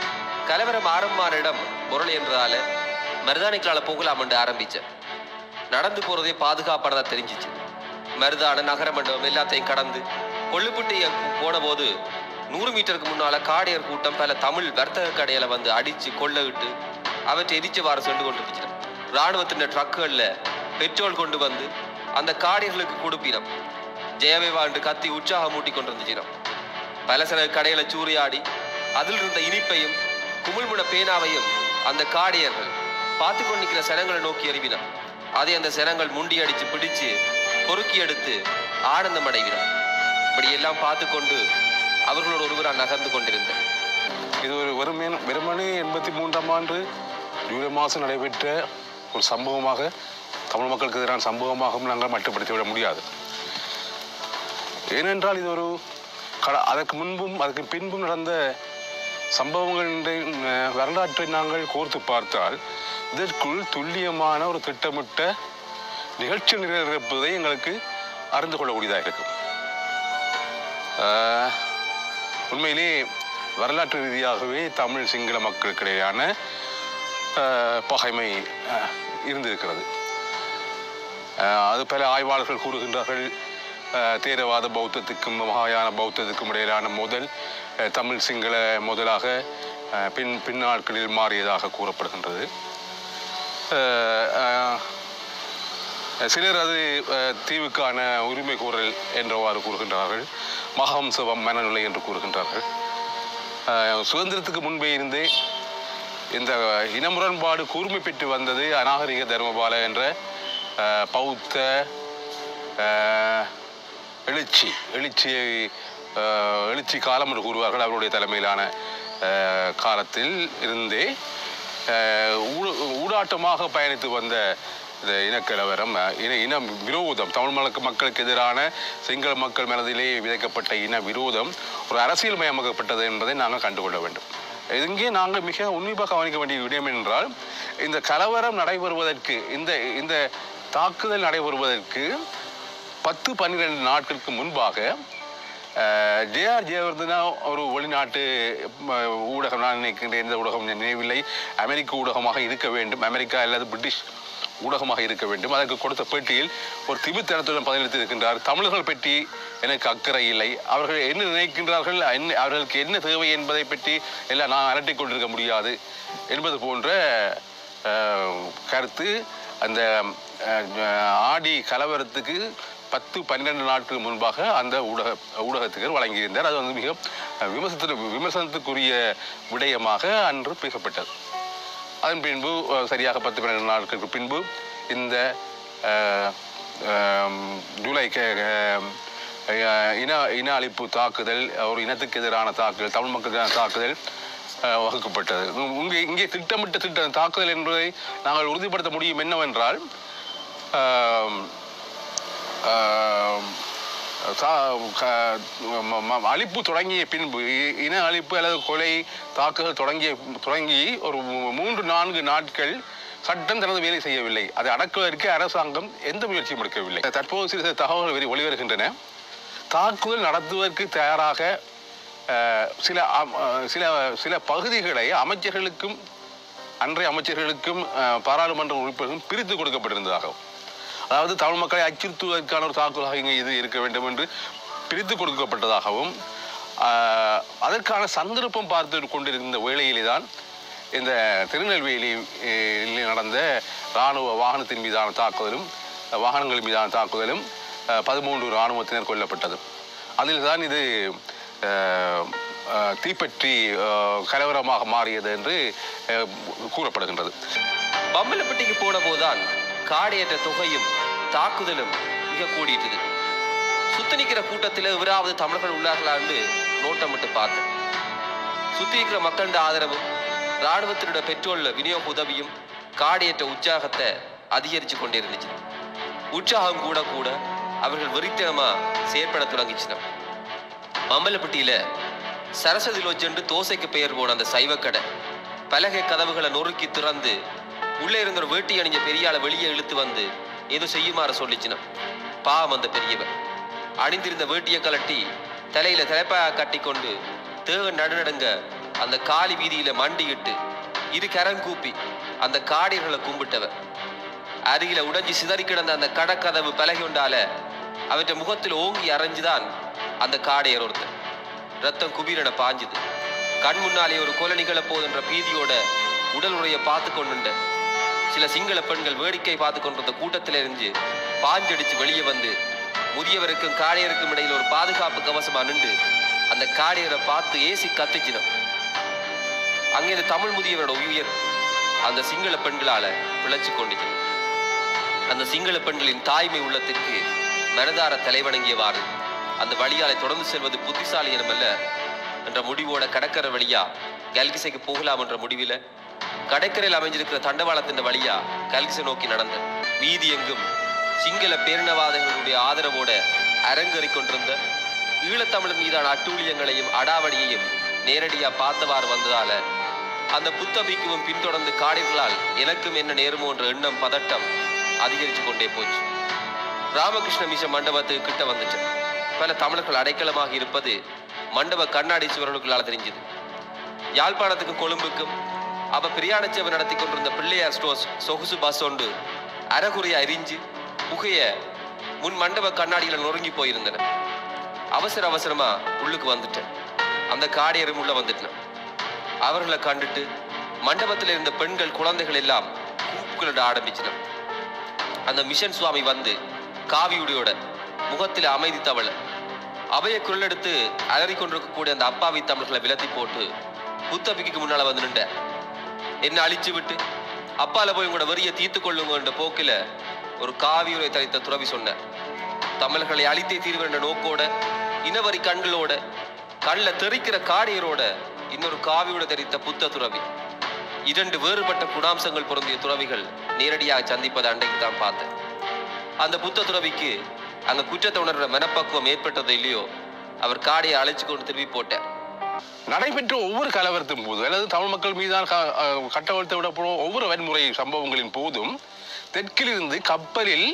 S1: கலவரம் ஆரம்பமான இடம் பொருளை என்றதால மருதாணிக்கலால போகலாம் என்று ஆரம்பிச்சேன் நடந்து போறதே பாதுகாப்பானதா தெரிஞ்சிச்சு மருதான நகர மண்டபம் எல்லாத்தையும் கடந்து கொள்ளுப்பட்டி போன போது நூறு மீட்டருக்கு முன்னால காடையர் கூட்டம் பல தமிழ் வர்த்தக கடையில வந்து அடிச்சு கொள்ளவிட்டு அவற்றை எரிச்சவாறு சென்று கொண்டிருந்துச்சு ராணுவத்தின் ட்ரக்குகள்ல பெட்ரோல் கொண்டு வந்து அந்த காடையர்களுக்கு கொடுப்பினம் ஜெயவேவா என்று கத்தி உற்சாகம் மூட்டி கொண்டிருந்துச்சினம் பல சில கடையில சூறையாடி அதில் இருந்த இனிப்பையும் குமிழ்முன பேனாவையும் அந்த காடையர்கள் பார்த்து கொண்டிருக்கிற சனங்களை நோக்கி எறிவினர் அதை அந்த சனங்கள் முண்டி அடிச்சு பிடிச்சு பொறுக்கி எடுத்து ஆனந்தம் அடைவினர் இப்படி எல்லாம் பார்த்து கொண்டு அவர்களோடு ஒருவராக நகர்ந்து கொண்டிருந்தேன்
S7: இது ஒரு வெறுமே வெறுமனே எண்பத்தி மூன்றாம் ஆண்டு ஜூலை மாதம் நடைபெற்ற ஒரு சம்பவமாக தமிழ் மக்களுக்கு எதிரான சம்பவமாகவும் நாங்கள் மட்டுப்படுத்தி விட முடியாது ஏனென்றால் இது ஒரு கட அதற்கு முன்பும் அதற்கு பின்பும் நடந்த சம்பவங்களின் அஹ், வரலாற்றை நாங்கள் கோர்த்து பார்த்தால் இதற்குள் துல்லியமான ஒரு திட்டமிட்ட நிகழ்ச்சி நிறைவேற்பதை எங்களுக்கு அறிந்து கொள்ளக்கூடியதாக இருக்கும் ஆஹ், உண்மையிலே வரலாற்று ரீதியாகவே தமிழ் சிங்கள மக்களுக்கிடையான ஆஹ், பகைமை ஆஹ், இருந்திருக்கிறது ஆஹ், அது பல ஆய்வாளர்கள் கூறுகின்றார்கள் ஆஹ், தேரவாத பௌத்தத்துக்கும் மகாயான பௌத்தத்துக்கும் இடையிலான முதல் ஆஹ், தமிழ் சிங்கள முதலாக ஆஹ், பின் பின்னாட்களில் மாறியதாக கூறப்படுகின்றது ஆஹ், ஆஹ், சிலர் அது அஹ், தீவுக்கான உரிமை கோரல் என்றவாறு கூறுகின்றார்கள் மகாம்சவம் மனநிலை என்று கூறுகின்றார்கள் அஹ், சுதந்திரத்துக்கு முன்பே இருந்தே இந்த இன முரண்பாடு கூர்மை பெற்று வந்தது அநாகரிக தர்மபால என்ற அஹ், பௌத்த அஹ், எழுச்சி எழுச்சியை அஹ், எழுச்சி காலம் என்று கூறுவார்கள் அவருடைய தலைமையிலான அஹ், காலத்தில் இருந்தே அஹ், ஊ- ஊடாட்டமாக பயணித்து வந்த இந்த இனக்கலவரம் அஹ், இன இன விரோதம் தமிழ் மலக்கு மக்களுக்கு எதிரான சிங்கள மக்கள் மனதிலே விதைக்கப்பட்ட இன விரோதம் ஒரு அரசியல் மயமாக்கப்பட்டது என்பதை நாங்கள் கண்டுகொள்ள வேண்டும் இங்கே நாங்கள் மிக உன்னிப்பாக கவனிக்க வேண்டிய விடயம் என்றால் இந்த கலவரம் நடைபெறுவதற்கு இந்த இந்த தாக்குதல் நடைபெறுவதற்கு பத்து பன்னிரெண்டு நாட்களுக்கு முன்பாக ஜேஆர் ஜெயவர்தனா ஒரு வெளிநாட்டு ம, ஊடகம் நான் நினைக்கின்ற எந்த ஊடகம் நினைவில்லை அமெரிக்க ஊடகமாக இருக்க வேண்டும் அமெரிக்கா அல்லது பிரிட்டிஷ் ஊடகமாக இருக்க வேண்டும் அதற்கு கொடுத்த பேட்டியில் ஒரு திமித்தனத்துடன் பதிலளித்து இருக்கின்றார் தமிழர்கள் பற்றி எனக்கு அக்கறை இல்லை அவர்கள் என்ன நினைக்கின்றார்கள் என்ன அவர்களுக்கு என்ன தேவை என்பதை பற்றி எல்லாம் நான் அலட்டிக் கொண்டிருக்க முடியாது என்பது போன்ற அஹ், கருத்து அந்த அஹ், ஆடி கலவரத்துக்கு பத்து பன்னிரெண்டு நாட்களுக்கு முன்பாக அந்த ஊடக ஊடகத்துக்கு வழங்கியிருந்தார் அது வந்து மிக விமர்சனத்து விமர்சனத்துக்குரிய விடயமாக அன்று பேசப்பட்டது அதன் பின்பு அஹ், சரியாக பத்து பன்னிரெண்டு நாட்களுக்கு பின்பு இந்த அஹ், ஆம், ஜூலை க- க- அஹ், இன இன அழிப்பு தாக்குதல் ஒரு இனத்துக்கு எதிரான தாக்குதல் தமிழ் மக்களுக்கு எதிரான தாக்குதல் அஹ், வகுக்கப்பட்டது இங்கே இங்கே திட்டமிட்ட திட்ட தாக்குதல் என்பதை நாங்கள் உறுதிப்படுத்த முடியும் என்னவென்றால் ஆம், ஆம், சா- க- ம- ம- அழிப்பு தொடங்கிய பின்பு இ- இன அழிப்பு அல்லது கொலை தாக்குதல் தொடங்கிய தொடங்கி ஒரு மூ- மூன்று நான்கு நாட்கள் சட்டம் தனது வேலை செய்யவில்லை அதை அடக்குவதற்கு அரசாங்கம் எந்த முயற்சியும் எடுக்கவில்லை தற்போது சில சில தகவல்கள் வெளி- வெளிவருகின்றன தாக்குதல் நடத்துவதற்கு தயாராக அஹ், சில அம்- அஹ், சில சில பகுதிகளை அமைச்சர்களுக்கும் அன்றைய அமைச்சர்களுக்கும் அஹ், பாராளுமன்ற உறுப்பினர்களும் பிரித்து கொடுக்கப்பட்டிருந்ததாகவும் அதாவது தமிழ் மக்களை அச்சுறுத்துவதற்கான ஒரு தாக்குதலாக இங்கே இது இருக்க வேண்டும் என்று பிரித்து கொடுக்கப்பட்டதாகவும் ஆஹ், அதற்கான சந்தர்ப்பம் பார்த்து கொண்டிருந்த வேளையிலே தான் இந்த திருநெல்வேலியில் நடந்த இராணுவ வாகனத்தின் மீதான தாக்குதலும் வாகனங்கள் மீதான தாக்குதலும் அஹ், பதிமூன்று இராணுவத்தினர் கொல்லப்பட்டது அதில் தான் இது அஹ், அஹ், தீப்பற்றி அஹ், கலவரமாக மாறியது என்று அஹ், கூறப்படுகின்றது
S1: பம்பலப்பட்டிக்கு போன போதுதான் காடையற்ற தொகையும் தாக்குதலும் மிக கூடிட்டது சுத்தி நிக்கிற கூட்டத்தில் இவராவது தமிழர்கள் உள்ளார்களான்னு நோட்டமிட்டு பார்த்தேன் சுத்தி இருக்கிற மக்களின் ஆதரவும் இராணுவத்தினோட பெட்ரோல் விநியோக உதவியும் காடையற்ற உற்சாகத்தை அதிகரித்து கொண்டிருந்துச்சு உற்சாகம் கூட கூட அவர்கள் வெறித்தனமா செயற்பட தொடங்கிச்சின மம்பலப்பட்டியில சரஸ்வதி லோஜ் என்று தோசைக்கு பெயர் போன அந்த சைவக்கடை பலகை கதவுகளை நொறுக்கி திறந்து உள்ளே இருந்த ஒரு வேட்டி அணிஞ்ச பெரியாளை வெளியே இழுத்து வந்து ஏதோ செய்யுமாறு சொல்லிச்சினம் பாவம் அந்த பெரியவர் அணிந்திருந்த வேட்டியை கலட்டி தலையில தலைப்பாக கட்டி கொண்டு தேக நடுநடுங்க அந்த காலி வீதியில மண்டியிட்டு இரு கரங்கூப்பி அந்த காடியர்களை கும்பிட்டவர் அருகில உடைஞ்சு சிதறி கிடந்த அந்த கடக்கதவு பலகை உண்டால அவற்றை முகத்தில் ஓங்கி அரைஞ்சுதான் அந்த காடையர் ஒருத்தர் ரத்தம் குபீரென பாஞ்சுது கண் முன்னாலே ஒரு கொலை நிகழப் போதுன்ற பீதியோட உடல் உடைய பார்த்து கொண்டுண்ட சில சிங்கள பெண்கள் வேடிக்கை பார்த்து கொண்டிருந்த கூட்டத்தில இருந்து பாஞ்சடிச்சு வெளியே வந்து முதியவருக்கும் காடையருக்கும் இடையில் ஒரு பாதுகாப்பு கவசமா நின்று அந்த காடையரை பார்த்து ஏசி கத்திச்சினோம் அங்கே இந்த தமிழ் முதியவரோட உயிர் அந்த சிங்கள பெண்களால பிழைச்சு கொண்டுச்சு அந்த சிங்கள பெண்களின் தாய்மை உள்ளத்திற்கு மனதார தலைவணங்கியவாறு அந்த வழியாலை தொடர்ந்து செல்வது புத்திசாலியனம் அல்ல என்ற முடிவோட கடற்கரை வழியா கல்கிசைக்கு போகலாம் என்ற முடிவில கடற்கரையில் அமைஞ்சிருக்கிற தண்டவாளத்தின் வழியா கல்கிசை நோக்கி நடந்த வீதி எங்கும் சிங்கள பேரினவாதிகளுடைய ஆதரவோட அரங்கேறிக் கொண்டிருந்த ஈழத்தமிழர் மீதான அட்டூழியங்களையும் அடாவடியையும் நேரடியா பார்த்தவாறு வந்ததால அந்த புத்த பிக்குவும் பின்தொடர்ந்து காடிகளால் எனக்கும் என்ன நேருமோ என்ற எண்ணம் பதட்டம் அதிகரித்து கொண்டே போச்சு ராமகிருஷ்ண மிஷ மண்டபத்துக்கு கிட்ட வந்துட்டேன் பல தமிழர்கள் அடைக்கலமாக இருப்பது மண்டப கண்ணாடி சுவர்களுக்குள்ளால தெரிஞ்சது யாழ்ப்பாணத்துக்கும் கொழும்புக்கும் அவ பிரயாண சேவை நடத்தி கொண்டிருந்த பிள்ளையார் ஸ்டோர்ஸ் சொகுசு பஸ் ஒன்று அறகுறையா எரிஞ்சு புகைய முன் மண்டப கண்ணாடியில நொறுங்கி போயிருந்தன அவசர அவசரமா உள்ளுக்கு வந்துட்டேன் அந்த காடியரும் உள்ள வந்துட்டேன் அவர்களை கண்டுட்டு மண்டபத்தில் இருந்த பெண்கள் குழந்தைகள் எல்லாம் கூப்புகளிட ஆரம்பிச்சின அந்த மிஷன் சுவாமி வந்து காவியுடையோட முகத்தில் அமைதி தவள அவைய குரல் எடுத்து அலறிக் கொண்டிருக்கக்கூடிய அந்த அப்பாவி தமிழர்களை விலத்தி போட்டு புத்தபிக்கு முன்னால வந்து நின்ற என்ன அழிச்சு விட்டு அப்பால போய் உங்களோட வரியை தீர்த்து கொள்ளுங்க என்ற போக்கில ஒரு காவியுரை தரித்த துறவி சொன்னார் தமிழர்களை அழித்தே தீர்வு என்ற நோக்கோட இனவரி கண்களோட கண்ல தெறிக்கிற காடியரோட இன்னொரு காவியோட தெரித்த புத்த துறவி இரண்டு வேறுபட்ட குணாம்சங்கள் பொருந்திய துறவிகள் நேரடியாக சந்திப்பதை அன்றைக்கு தான் பார்த்தேன் அந்த புத்த துறவிக்கு அங்க குற்றத்தை உணர்ற மனப்பக்குவம் ஏற்பட்டது இல்லையோ அவர் காடியை அழைச்சு கொண்டு திரும்பி போட்டார்
S7: நடைபெற்ற ஒவ்வொரு கலவரத்தின் போது அல்லது தமிழ் மக்கள் மீதான க- அஹ் கட்டவிழ்த்து விடப்படும் ஒவ்வொரு வன்முறை சம்பவங்களின் போதும் தெற்கிலிருந்து கப்பலில்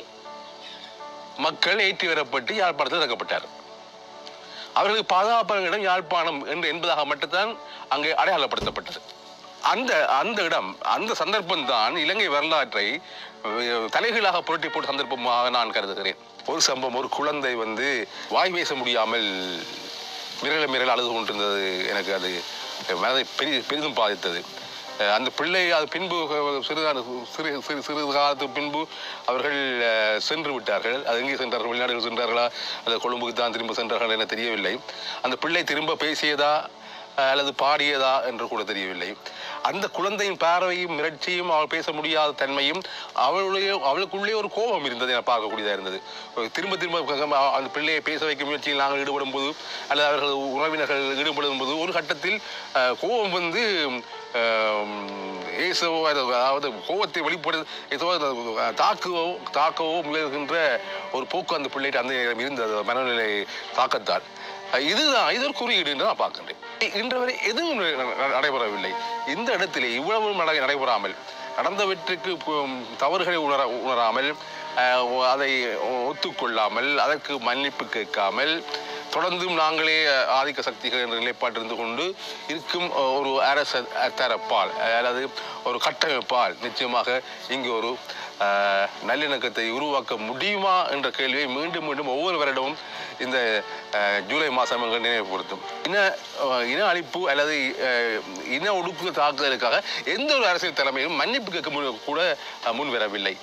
S7: மக்கள் ஏற்றி வரப்பட்டு யாழ்ப்பாணத்தில் இறக்கப்பட்டார் அவர்களுக்கு பாதுகாப்பான இடம் யாழ்ப்பாணம் என்று என்பதாக மட்டும்தான் அங்கே அடையாளப்படுத்தப்பட்டது அந்த அந்த இடம் அந்த சந்தர்ப்பம் தான் இலங்கை வரலாற்றை அஹ், தலைகீழாக புரட்டி போட்ட சந்தர்ப்பமாக நான் கருதுகிறேன் ஒரு சம்பவம் ஒரு குழந்தை வந்து வாய் பேச முடியாமல் மிரள மிரள அழுது கொண்டிருந்தது எனக்கு அது மனதை பெரி பெரிதும் பாதித்தது அஹ் அந்த பிள்ளை அது பின்பு அஹ், சிறுகால சிறு சிறு சிறிது காலத்துக்கு பின்பு அவர்கள் அஹ், சென்று விட்டார்கள் அது எங்கே சென்றார்கள் வெளிநாடுகள் சென்றார்களா அல்லது கொழும்புக்கு தான் திரும்ப சென்றார்கள் என தெரியவில்லை அந்த பிள்ளை திரும்ப பேசியதா அஹ், அல்லது பாடியதா என்று கூட தெரியவில்லை அந்த குழந்தையின் பார்வையும் மிரட்சியும் அவள் பேச முடியாத தன்மையும் அவளுடைய அவளுக்குள்ளே ஒரு கோபம் இருந்தது என பார்க்கக்கூடியதாக இருந்தது திரும்ப திரும்ப அந்த பிள்ளையை பேச வைக்கும் முயற்சியில் நாங்கள் ஈடுபடும் போது அல்லது அவர்கள் உறவினர்கள் ஈடுபடும் போது ஒரு கட்டத்தில் அஹ், கோபம் வந்து அஹ், ஏசவோ அல்லது அதாவது கோபத்தை வெளிப்படு ஏதோ அந்த தாக்கவோ தாக்கவோ முயல்கின்ற ஒரு போக்கு அந்த பிள்ளைகிட்ட அந்த நேரம் இருந்தது மனநிலை தாக்கத்தால் அஹ் இதுதான் இது ஒரு குறியீடு என்று நான் பார்க்கின்றேன் இ- இன்று வரை எதுவும் ந- ந- நடைபெறவில்லை இந்த இடத்திலே இவ்வளவு நடை நடைபெறாமல் நடந்தவற்றுக்கு பு- தவறுகளை உணர உணராமல் அஹ், ஒ- அதை ஒத்துக்கொள்ளாமல் அதற்கு மன்னிப்பு கேட்காமல் தொடர்ந்தும் நாங்களே அஹ், ஆதிக்க சக்திகள் என்ற நிலைப்பாட்டில் இருந்து கொண்டு இருக்கும் அஹ், ஒரு அரச தரப்பால் அல்லது ஒரு கட்டமைப்பால் நிச்சயமாக இங்கு ஒரு அஹ், நல்லிணக்கத்தை உருவாக்க முடியுமா என்ற கேள்வியை மீண்டும் மீண்டும் ஒவ்வொரு வருடமும் இந்த அஹ், ஜூலை மாதம் எங்கள் நினைவுபடுத்தும் இன அஹ், இன அழிப்பு அல்லது அஹ், இன ஒடுக்கு தாக்குதலுக்காக எந்த ஒரு அரசியல் தலைமையும் மன்னிப்பு கேட்க மு- கூட அஹ், முன் வரவில்லை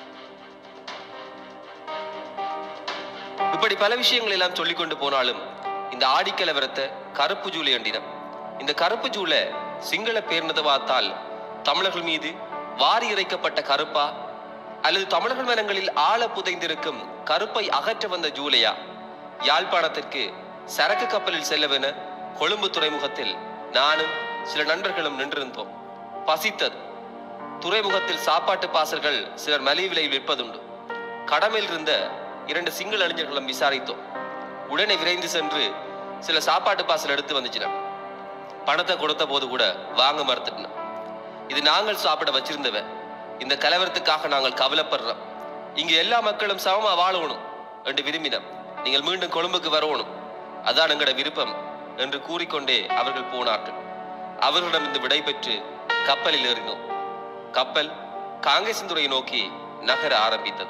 S1: இப்படி பல விஷயங்கள் எல்லாம் சொல்லிக் கொண்டு போனாலும் இந்த ஆடிக்கலவரத்தை கருப்பு ஜூலை அண்டினம் இந்த கருப்பு ஜூலை சிங்கள பேர்ந்தவாத்தால் தமிழர்கள் மீது வாரி இறைக்கப்பட்ட கருப்பா அல்லது தமிழர்கள் மனங்களில் ஆழ புதைந்திருக்கும் கருப்பை அகற்ற வந்த ஜூலையா யாழ்ப்பாணத்திற்கு சரக்கு கப்பலில் செல்லவென கொழும்பு துறைமுகத்தில் நானும் சில நண்பர்களும் நின்றிருந்தோம் பசித்தது துறைமுகத்தில் சாப்பாட்டு பாசல்கள் சிலர் மலிவு விலையில் விற்பதுண்டு கடமையில் இருந்த இரண்டு சிங்கள அறிஞர்களும் விசாரித்தோம் உடனே விரைந்து சென்று சில சாப்பாட்டு பாசல் எடுத்து வந்துச்சினோம் பணத்தை கொடுத்த போது கூட வாங்க மறுத்துட்டோம் இது நாங்கள் சாப்பிட வச்சிருந்தவ இந்த கலவரத்துக்காக நாங்கள் கவலைப்படுறோம் இங்க எல்லா மக்களும் சமமா வாழணும் என்று விரும்பினோம் நீங்கள் மீண்டும் கொழும்புக்கு வரணும் அதான் எங்களோட விருப்பம் என்று கூறிக்கொண்டே அவர்கள் போனார்கள் அவர்களிடம் விடை பெற்று கப்பலில் ஏறினோம் கப்பல் காங்கேசந்துறையை நோக்கி நகர ஆரம்பித்தது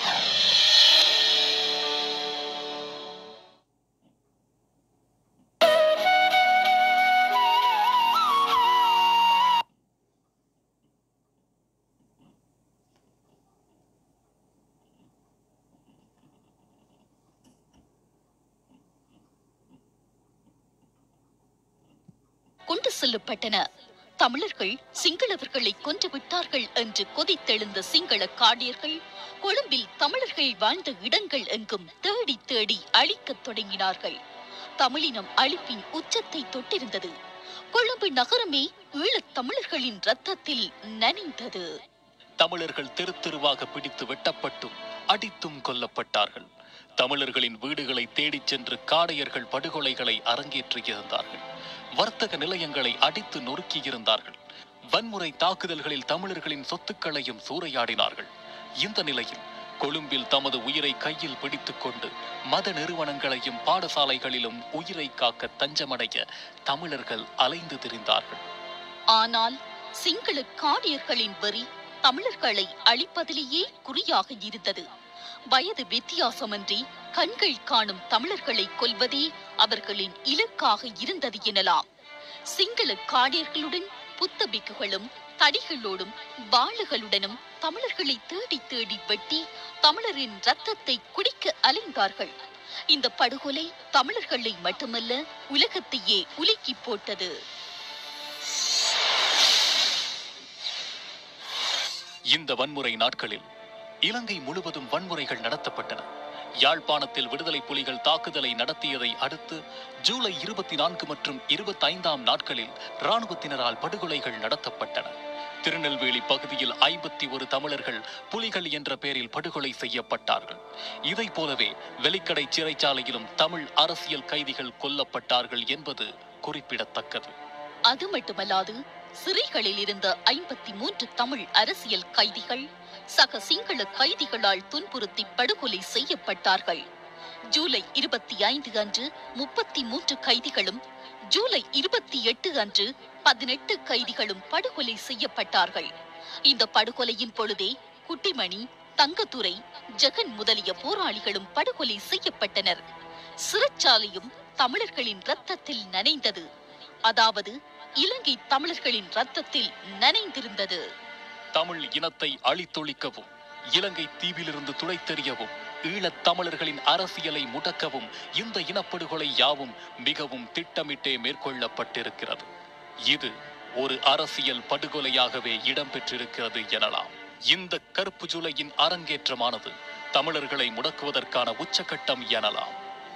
S8: கொண்டு செல்லப்பட்டன தமிழர்கள் சிங்களவர்களை கொன்று விட்டார்கள் என்று கொதித்தெழுந்த சிங்கள காடியர்கள் கொழும்பில் தமிழர்கள் வாழ்ந்த இடங்கள் எங்கும் தேடி தேடி அழிக்கத் தொடங்கினார்கள் தமிழினம் அழிப்பின் உச்சத்தை தொட்டிருந்தது கொழும்பு நகரமே ஈழத் தமிழர்களின் ரத்தத்தில் நனைந்தது
S9: தமிழர்கள் தெரு தெருவாக பிடித்து வெட்டப்பட்டும் அடித்தும் கொல்லப்பட்டார்கள் தமிழர்களின் வீடுகளை தேடிச் சென்று காடையர்கள் படுகொலைகளை அரங்கேற்றியிருந்தார்கள் வர்த்தக நிலையங்களை அடித்து நொறுக்கியிருந்தார்கள் வன்முறை தாக்குதல்களில் தமிழர்களின் சொத்துக்களையும் சூறையாடினார்கள் இந்த நிலையில் கொழும்பில் தமது உயிரை கையில் பிடித்துக் கொண்டு மத நிறுவனங்களையும் பாடசாலைகளிலும் உயிரை காக்க தஞ்சமடைய தமிழர்கள் அலைந்து திரிந்தார்கள்
S8: ஆனால் சிங்கள காடியர்களின் வரி தமிழர்களை அழிப்பதிலேயே குறியாக இருந்தது வயது வித்தியாசமின்றி கண்கள் காணும் தமிழர்களை கொல்வதே அவர்களின் இலக்காக இருந்தது எனலாம் சிங்கள காடியர்களுடன் புத்தபிக்குகளும் தடிகளோடும் வாளுகளுடனும் தமிழர்களை தேடி தேடி வெட்டி தமிழரின் ரத்தத்தை குடிக்க அலைந்தார்கள் இந்த படுகொலை தமிழர்களை மட்டுமல்ல உலகத்தையே உலுக்கி போட்டது
S9: இந்த வன்முறை நாட்களில் இலங்கை முழுவதும் வன்முறைகள் நடத்தப்பட்டன யாழ்ப்பாணத்தில் விடுதலை புலிகள் தாக்குதலை நடத்தியதை அடுத்து ஜூலை இருபத்தி நான்கு மற்றும் இருபத்தி ஐந்தாம் நாட்களில் இராணுவத்தினரால் படுகொலைகள் நடத்தப்பட்டன திருநெல்வேலி பகுதியில் ஐம்பத்தி ஒரு தமிழர்கள் புலிகள் என்ற பெயரில் படுகொலை செய்யப்பட்டார்கள் இதைப் போலவே வெலிக்கடை சிறைச்சாலையிலும் தமிழ் அரசியல் கைதிகள் கொல்லப்பட்டார்கள் என்பது குறிப்பிடத்தக்கது
S8: அது மட்டுமல்லாது சிறைகளில் இருந்த ஐம்பத்தி மூன்று தமிழ் அரசியல் கைதிகள் சக சிங்கள கைதிகளால் துன்புறுத்தி படுகொலை செய்யப்பட்டார்கள் ஜூலை இருபத்தி ஐந்து அன்று முப்பத்தி மூன்று கைதிகளும் ஜூலை இருபத்தி எட்டு அன்று பதினெட்டு கைதிகளும் படுகொலை செய்யப்பட்டார்கள் இந்த படுகொலையின் பொழுதே குட்டிமணி தங்கத்துரை ஜெகன் முதலிய போராளிகளும் படுகொலை செய்யப்பட்டனர் சிறைச்சாலையும் தமிழர்களின் ரத்தத்தில் நனைந்தது அதாவது இலங்கை தமிழர்களின் ரத்தத்தில் நனைந்திருந்தது
S9: தமிழ் இனத்தை அழித்தொழிக்கவும் இலங்கை தீவிலிருந்து துடைத்தெறியவும் ஈழத் தமிழர்களின் அரசியலை முடக்கவும் இந்த இனப்படுகொலை யாவும் மிகவும் திட்டமிட்டே மேற்கொள்ளப்பட்டிருக்கிறது இது ஒரு அரசியல் படுகொலையாகவே இடம்பெற்றிருக்கிறது எனலாம் இந்த கருப்பு ஜூலையின் அரங்கேற்றமானது தமிழர்களை முடக்குவதற்கான உச்சகட்டம் எனலாம்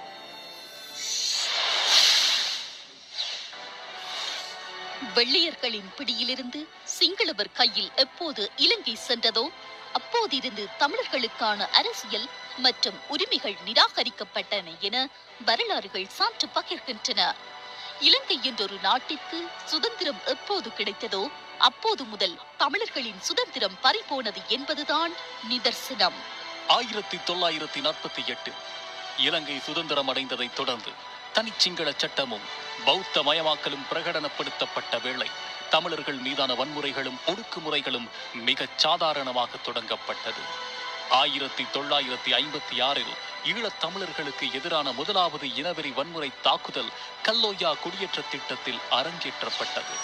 S8: வெள்ளையர்களின் பிடியிலிருந்து சிங்களவர் கையில் எப்போது இலங்கை சென்றதோ அப்போதிருந்து தமிழர்களுக்கான அரசியல் மற்றும் உரிமைகள் நிராகரிக்கப்பட்டன என வரலாறுகள் சான்று பகிர்கின்றன இலங்கை என்றொரு நாட்டிற்கு சுதந்திரம் எப்போது கிடைத்ததோ அப்போது முதல் தமிழர்களின் சுதந்திரம் பறிபோனது என்பதுதான் நிதர்சனம்
S9: ஆயிரத்தி தொள்ளாயிரத்தி நாற்பத்தி எட்டு இலங்கை சுதந்திரம் அடைந்ததைத் தொடர்ந்து தனிச்சிங்கள சட்டமும் பௌத்த மயமாக்கலும் பிரகடனப்படுத்தப்பட்ட வேளை தமிழர்கள் மீதான வன்முறைகளும் ஒடுக்குமுறைகளும் மிகச் சாதாரணமாக தொடங்கப்பட்டது ஆயிரத்தி தொள்ளாயிரத்தி ஐம்பத்தி ஆறில் ஈழத் தமிழர்களுக்கு எதிரான முதலாவது இனவெறி வன்முறை தாக்குதல் கல்லோயா குடியேற்ற திட்டத்தில் அரங்கேற்றப்பட்டது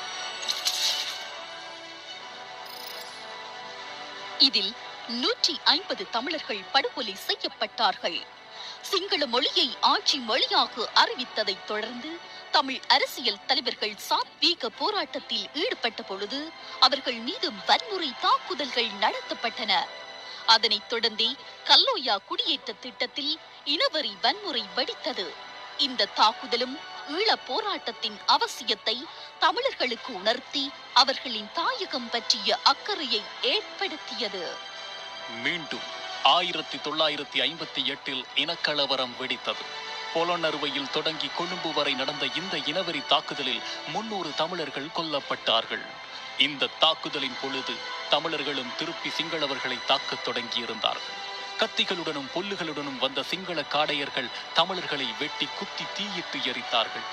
S8: இதில் நூற்றி ஐம்பது தமிழர்கள் படுகொலை செய்யப்பட்டார்கள் சிங்கள மொழியை ஆட்சி மொழியாக அறிவித்ததைத் தொடர்ந்து தமிழ் அரசியல் தலைவர்கள் சாத்வீக போராட்டத்தில் ஈடுபட்ட பொழுது அவர்கள் மீது வன்முறை தாக்குதல்கள் நடத்தப்பட்டன அதனைத் தொடர்ந்தே கல்லோயா குடியேற்ற திட்டத்தில் இனவரி வன்முறை வெடித்தது இந்த தாக்குதலும் ஈழப் போராட்டத்தின் அவசியத்தை தமிழர்களுக்கு உணர்த்தி அவர்களின் தாயகம் பற்றிய அக்கறையை ஏற்படுத்தியது
S9: மீண்டும் ஆயிரத்தி தொள்ளாயிரத்தி ஐம்பத்தி எட்டில் இனக்கலவரம் வெடித்தது பொலனறுவையில் தொடங்கி கொழும்பு வரை நடந்த இந்த இனவெறி தாக்குதலில் முன்னூறு தமிழர்கள் கொல்லப்பட்டார்கள் இந்த தாக்குதலின் பொழுது தமிழர்களும் திருப்பி சிங்களவர்களை தாக்கத் தொடங்கியிருந்தார்கள் கத்திகளுடனும் புல்லுகளுடனும் வந்த சிங்கள காடையர்கள் தமிழர்களை வெட்டி குத்தி தீயிட்டு எரித்தார்கள்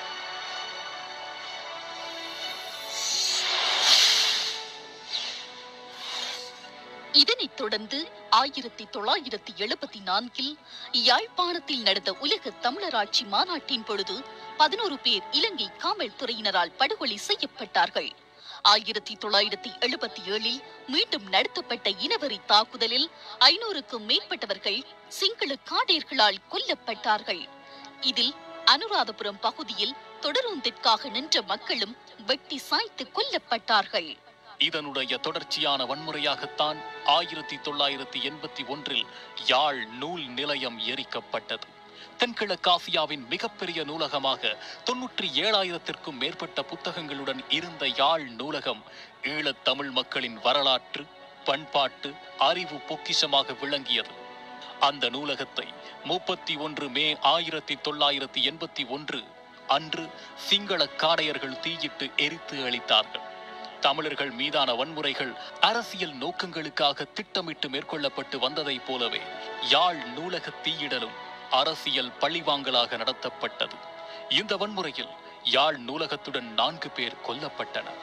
S8: இதனைத் தொடர்ந்து ஆயிரத்தி தொள்ளாயிரத்தி எழுபத்தி நான்கில் யாழ்ப்பாணத்தில் நடந்த உலக தமிழராட்சி மாநாட்டின் பொழுது பதினோரு பேர் இலங்கை காவல்துறையினரால் படுகொலை செய்யப்பட்டார்கள் ஆயிரத்தி தொள்ளாயிரத்தி எழுபத்தி ஏழில் மீண்டும் நடத்தப்பட்ட இனவரி தாக்குதலில் ஐநூறுக்கும் மேற்பட்டவர்கள் சிங்கள காடேர்களால் கொல்லப்பட்டார்கள் இதில் அனுராதபுரம் பகுதியில் தொடரூந்திற்காக நின்ற மக்களும் வெட்டி சாய்த்து கொல்லப்பட்டார்கள்
S9: இதனுடைய தொடர்ச்சியான வன்முறையாகத்தான் ஆயிரத்தி தொள்ளாயிரத்தி எண்பத்தி ஒன்றில் யாழ் நூல் நிலையம் எரிக்கப்பட்டது தென்கிழக்காசியாவின் மிகப்பெரிய நூலகமாக தொன்னூற்றி ஏழாயிரத்திற்கும் மேற்பட்ட புத்தகங்களுடன் இருந்த யாழ் நூலகம் ஈழத் தமிழ் மக்களின் வரலாற்று பண்பாட்டு அறிவு பொக்கிஷமாக விளங்கியது அந்த நூலகத்தை முப்பத்தி ஒன்று மே ஆயிரத்தி தொள்ளாயிரத்தி எண்பத்தி ஒன்று அன்று சிங்கள காடையர்கள் தீயிட்டு எரித்து அளித்தார்கள் தமிழர்கள் மீதான வன்முறைகள் அரசியல் நோக்கங்களுக்காக திட்டமிட்டு மேற்கொள்ளப்பட்டு வந்ததைப் போலவே யாழ் நூலக தீயிடலும் அரசியல் பழிவாங்கலாக நடத்தப்பட்டது இந்த வன்முறையில் யாழ் நூலகத்துடன் நான்கு பேர் கொல்லப்பட்டனர்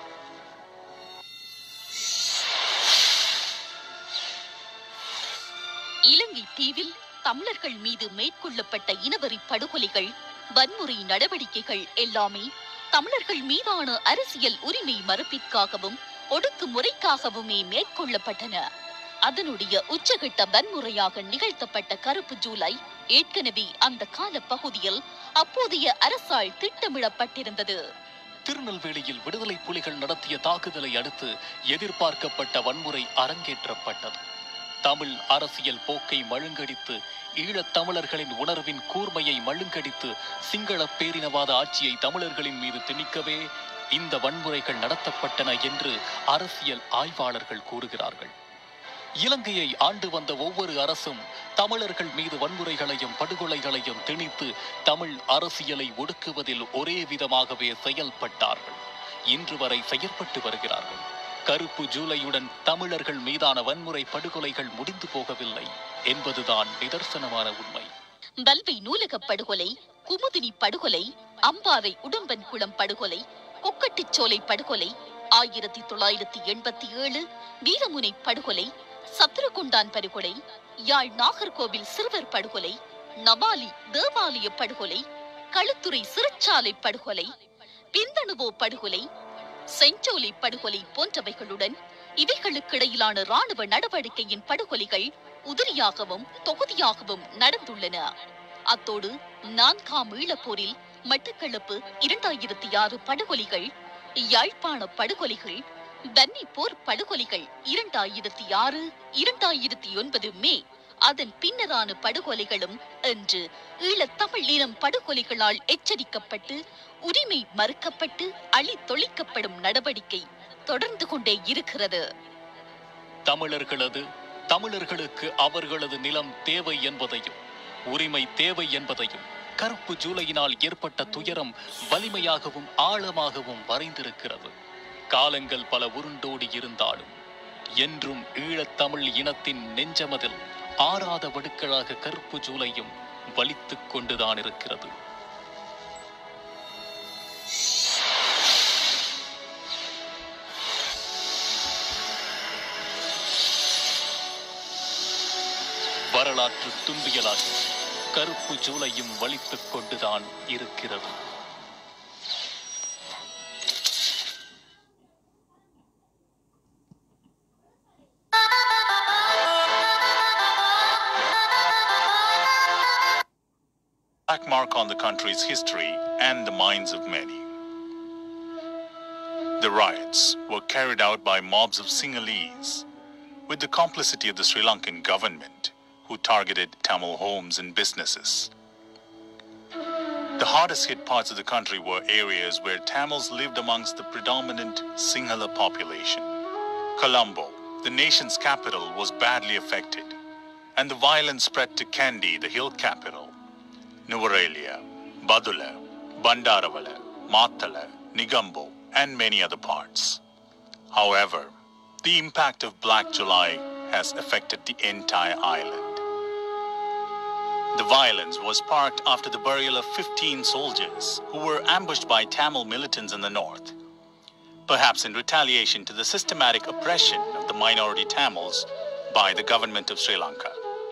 S8: இலங்கை தீவில் தமிழர்கள் மீது மேற்கொள்ளப்பட்ட இனவெறி படுகொலைகள் வன்முறை நடவடிக்கைகள் எல்லாமே தமிழர்கள் மீதான அரசியல் உரிமை மறுப்பிற்காகவும் ஒடுக்குமுறைக்காகவுமே மேற்கொள்ளப்பட்டன அதனுடைய உச்சகட்ட வன்முறையாக நிகழ்த்தப்பட்ட கருப்பு ஜூலை ஏற்கனவே அந்த கால பகுதியில் அப்போதைய அரசால் திட்டமிடப்பட்டிருந்தது
S9: திருநெல்வேலியில் விடுதலை புலிகள் நடத்திய தாக்குதலை அடுத்து எதிர்பார்க்கப்பட்ட வன்முறை அரங்கேற்றப்பட்டது தமிழ் அரசியல் போக்கை மழுங்கடித்து ஈழத் தமிழர்களின் உணர்வின் கூர்மையை மழுங்கடித்து சிங்கள பேரினவாத ஆட்சியை தமிழர்களின் மீது திணிக்கவே இந்த வன்முறைகள் நடத்தப்பட்டன என்று அரசியல் ஆய்வாளர்கள் கூறுகிறார்கள் இலங்கையை ஆண்டு வந்த ஒவ்வொரு அரசும் தமிழர்கள் மீது வன்முறைகளையும் படுகொலைகளையும் திணித்து தமிழ் அரசியலை ஒடுக்குவதில் ஒரே விதமாகவே செயல்பட்டார்கள் இன்று வரை செயற்பட்டு வருகிறார்கள் கருப்பு ஜூலையுடன் தமிழர்கள் மீதான வன்முறை படுகொலைகள் முடிந்து போகவில்லை என்பதுதான் நிதர்சனமான உண்மை
S8: வல்வை நூலகப் படுகொலை குமுதினி படுகொலை அம்பாறை உடம்பன்குளம் படுகொலை கொக்கட்டிச்சோலை படுகொலை ஆயிரத்தி தொள்ளாயிரத்தி எண்பத்தி ஏழு வீரமுனை படுகொலை சத்ருகுண்டான் படுகொலை யாழ் நாகர்கோவில் சிறுவர் படுகொலை நவாலி தேவாலய படுகொலை களுத்துறை சிறைச்சாலை படுகொலை பிந்தணுவோ படுகொலை செஞ்சோலை படுகொலை போன்றவைகளுடன் இவைகளுக்கிடையிலான ராணுவ நடவடிக்கையின் படுகொலைகள் உதிரியாகவும் தொகுதியாகவும் நடந்துள்ளன அத்தோடு நான்காம் ஈழப்போரில் மட்டக்களப்பு இரண்டாயிரத்தி ஆறு படுகொலைகள் யாழ்ப்பாண படுகொலைகள் பன்னி போர் படுகொலைகள் இரண்டாயிரத்தி ஆறு இரண்டாயிரத்தி ஒன்பது மே அதன் பின்னரான படுகொலைகளும் என்று ஈழத்தமிழ் இனம் படுகொலைகளால் எச்சரிக்கப்பட்டு உரிமை மறுக்கப்பட்டு அழித்தொழிக்கப்படும் நடவடிக்கை தொடர்ந்து கொண்டே இருக்கிறது
S9: தமிழர்களது தமிழர்களுக்கு அவர்களது நிலம் தேவை என்பதையும் உரிமை தேவை என்பதையும் கருப்பு ஜூலையினால் ஏற்பட்ட துயரம் வலிமையாகவும் ஆழமாகவும் வரைந்திருக்கிறது காலங்கள் பல உருண்டோடி இருந்தாலும் என்றும் ஈழத்தமிழ் இனத்தின் நெஞ்சமதில் ஆறாத வடுக்களாக கருப்பு ஜூலையும் வலித்துக் கொண்டுதான் இருக்கிறது வரலாற்று துன்பியலாக கருப்பு ஜூலையும் வலித்துக் கொண்டுதான் இருக்கிறது
S10: black mark on the country's history and the minds of many. The riots were carried out by mobs of Sinhalese with the complicity of the Sri Lankan government who targeted Tamil homes and businesses. The hardest hit parts of the country were areas where Tamils lived amongst the predominant Sinhala population. Colombo, the nation's capital, was badly affected, and the violence spread to Kandy, the hill capital. Nuvarelia, Badula, Bandaravala, Matala, Nigambo, and many other parts. However, the impact of Black July has affected the entire island. The violence was sparked after the burial of 15 soldiers who were ambushed by Tamil militants in the north, perhaps in retaliation to the systematic oppression of the minority Tamils by the government of Sri Lanka.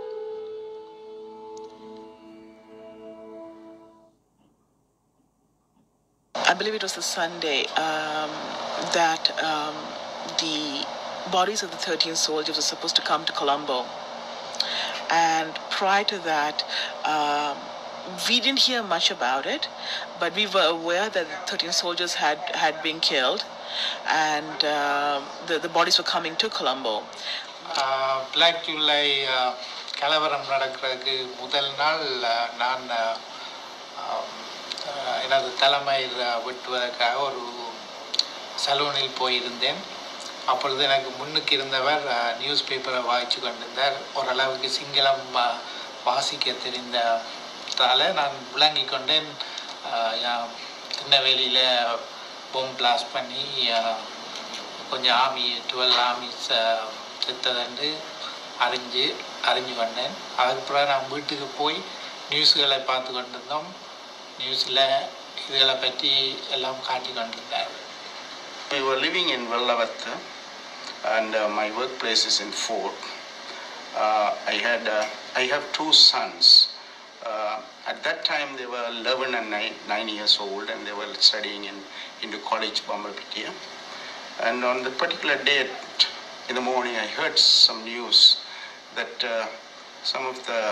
S11: I believe it was the Sunday um, that um, the bodies of the 13 soldiers were supposed to come to Colombo. And prior to that, um, we didn't hear much about it, but we were aware that the 13 soldiers had, had been killed and uh, the, the bodies were coming to Colombo.
S2: Black July கலவரம் நடக்கிறதுக்கு முதல் நாள் அஹ், நான் அஹ், ஆம், அஹ், எனது தலைமையில் வெட்டுவதற்காக ஒரு சலூனில் போயிருந்தேன் அப்பொழுது எனக்கு முன்னுக்கு இருந்தவர் நியூஸ் பேப்பரை வாய்ச்சி கொண்டிருந்தார் ஓரளவுக்கு சிங்களம் வா- வாசிக்க தெரிந்ததால் நான் விளங்கி கொண்டேன் அஹ், யா- திருநெல்வேலியில் பொம் பிளாஸ்ட் பண்ணி அஹ், கொஞ்சம் ஆமி டுவெல் ஆமிஸ் செத்ததண்டு அறிஞ்சு அறிஞ்சு வந்தேன் அதுக்கப்புறம் நான் வீட்டுக்கு போய் நியூஸ்களை பார்த்து கொண்டிருந்தோம் நியூஸில் இதுகளை பற்றி எல்லாம் காட்டி கொண்டிருந்தார்
S12: We were living in Vellavathu and uh, my workplace is in Fort. Uh, I had uh, I have two sons. Uh, at that time they were 11 and 9, 9 years old and they were studying in into college Bombapitia. And on the particular date in the morning I heard some news that uh, some of the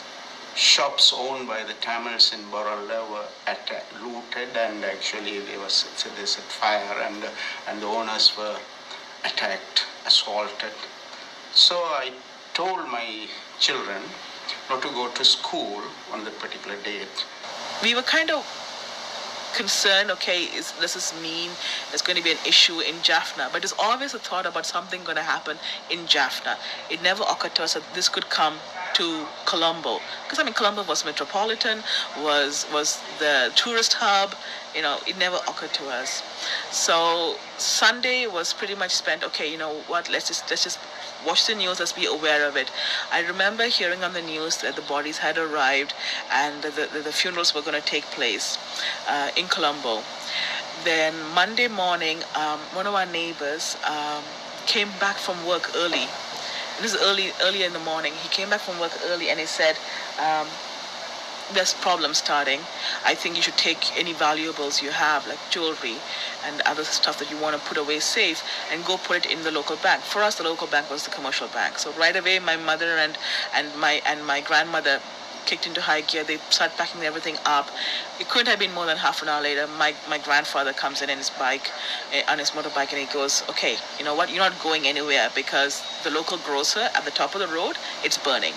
S12: shops owned by the Tamils in Borolla were atta- looted and actually they were set, they set fire and and the owners were attacked, assaulted. So I told my children not to go to school on that particular date.
S11: we were kind of concerned okay is, does this mean there's going to be an issue in jaffna but there's always a thought about something going to happen in jaffna it never occurred to us that this could come to colombo because i mean colombo was metropolitan was was the tourist hub you know it never occurred to us so sunday was pretty much spent okay you know what let's just let's just watch the news let's be aware of it i remember hearing on the news that the bodies had arrived and the, the, the funerals were going to take place uh, in colombo then monday morning um, one of our neighbors um, came back from work early this is early early in the morning he came back from work early and he said um, there's problems starting. I think you should take any valuables you have, like jewelry and other stuff that you want to put away safe, and go put it in the local bank. For us, the local bank was the commercial bank. So right away, my mother and and my and my grandmother kicked into high gear. They started packing everything up. It couldn't have been more than half an hour later. My my grandfather comes in on his bike, eh, on his motorbike, and he goes, "Okay, you know what? You're not going anywhere because the local grocer at the top of the road, it's burning."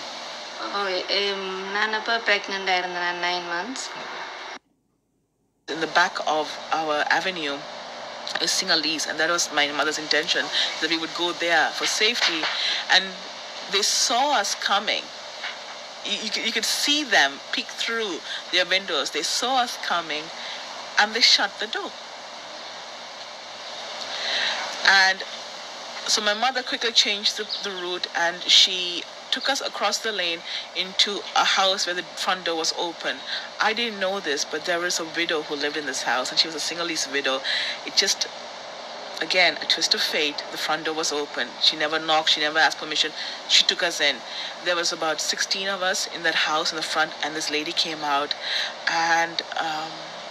S4: நான் அப்போ ப்ரெக்னெண்ட்டாக இருந்தேன் nine months
S11: in the back of our avenue is Sinhalese, and that was my mother's intention that we would go there for safety. And they saw us coming. You, you, could, you could see them peek through their windows. They saw us coming, and they shut the door. And so my mother quickly changed the, the route, and she took us across the lane into a house where the front door was open. I didn't know this, but there was a widow who lived in this house, and she was a Sinhalese widow. It just, again, a twist of fate. The front door was open. She never knocked. She never asked permission. She took us in. There was about 16 of us in that house in the front, and this lady came out, and. Um,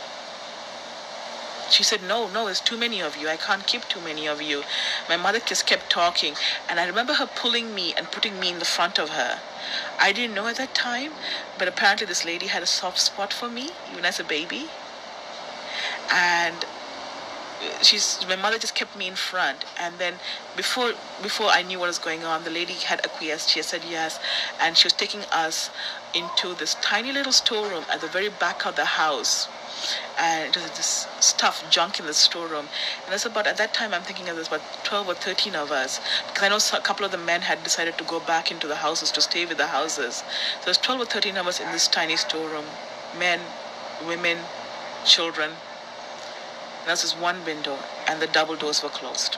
S11: she said, No, no, there's too many of you. I can't keep too many of you. My mother just kept talking. And I remember her pulling me and putting me in the front of her. I didn't know at that time, but apparently this lady had a soft spot for me, even as a baby. And she's my mother just kept me in front and then before before I knew what was going on the lady had acquiesced she had said yes and she was taking us into this tiny little storeroom at the very back of the house and there's this stuff junk in the storeroom and there's about at that time i'm thinking there's about 12 or 13 of us because i know a couple of the men had decided to go back into the houses to stay with the houses so there's 12 or 13 of us in this tiny storeroom men women children and there's this one window and the double doors were closed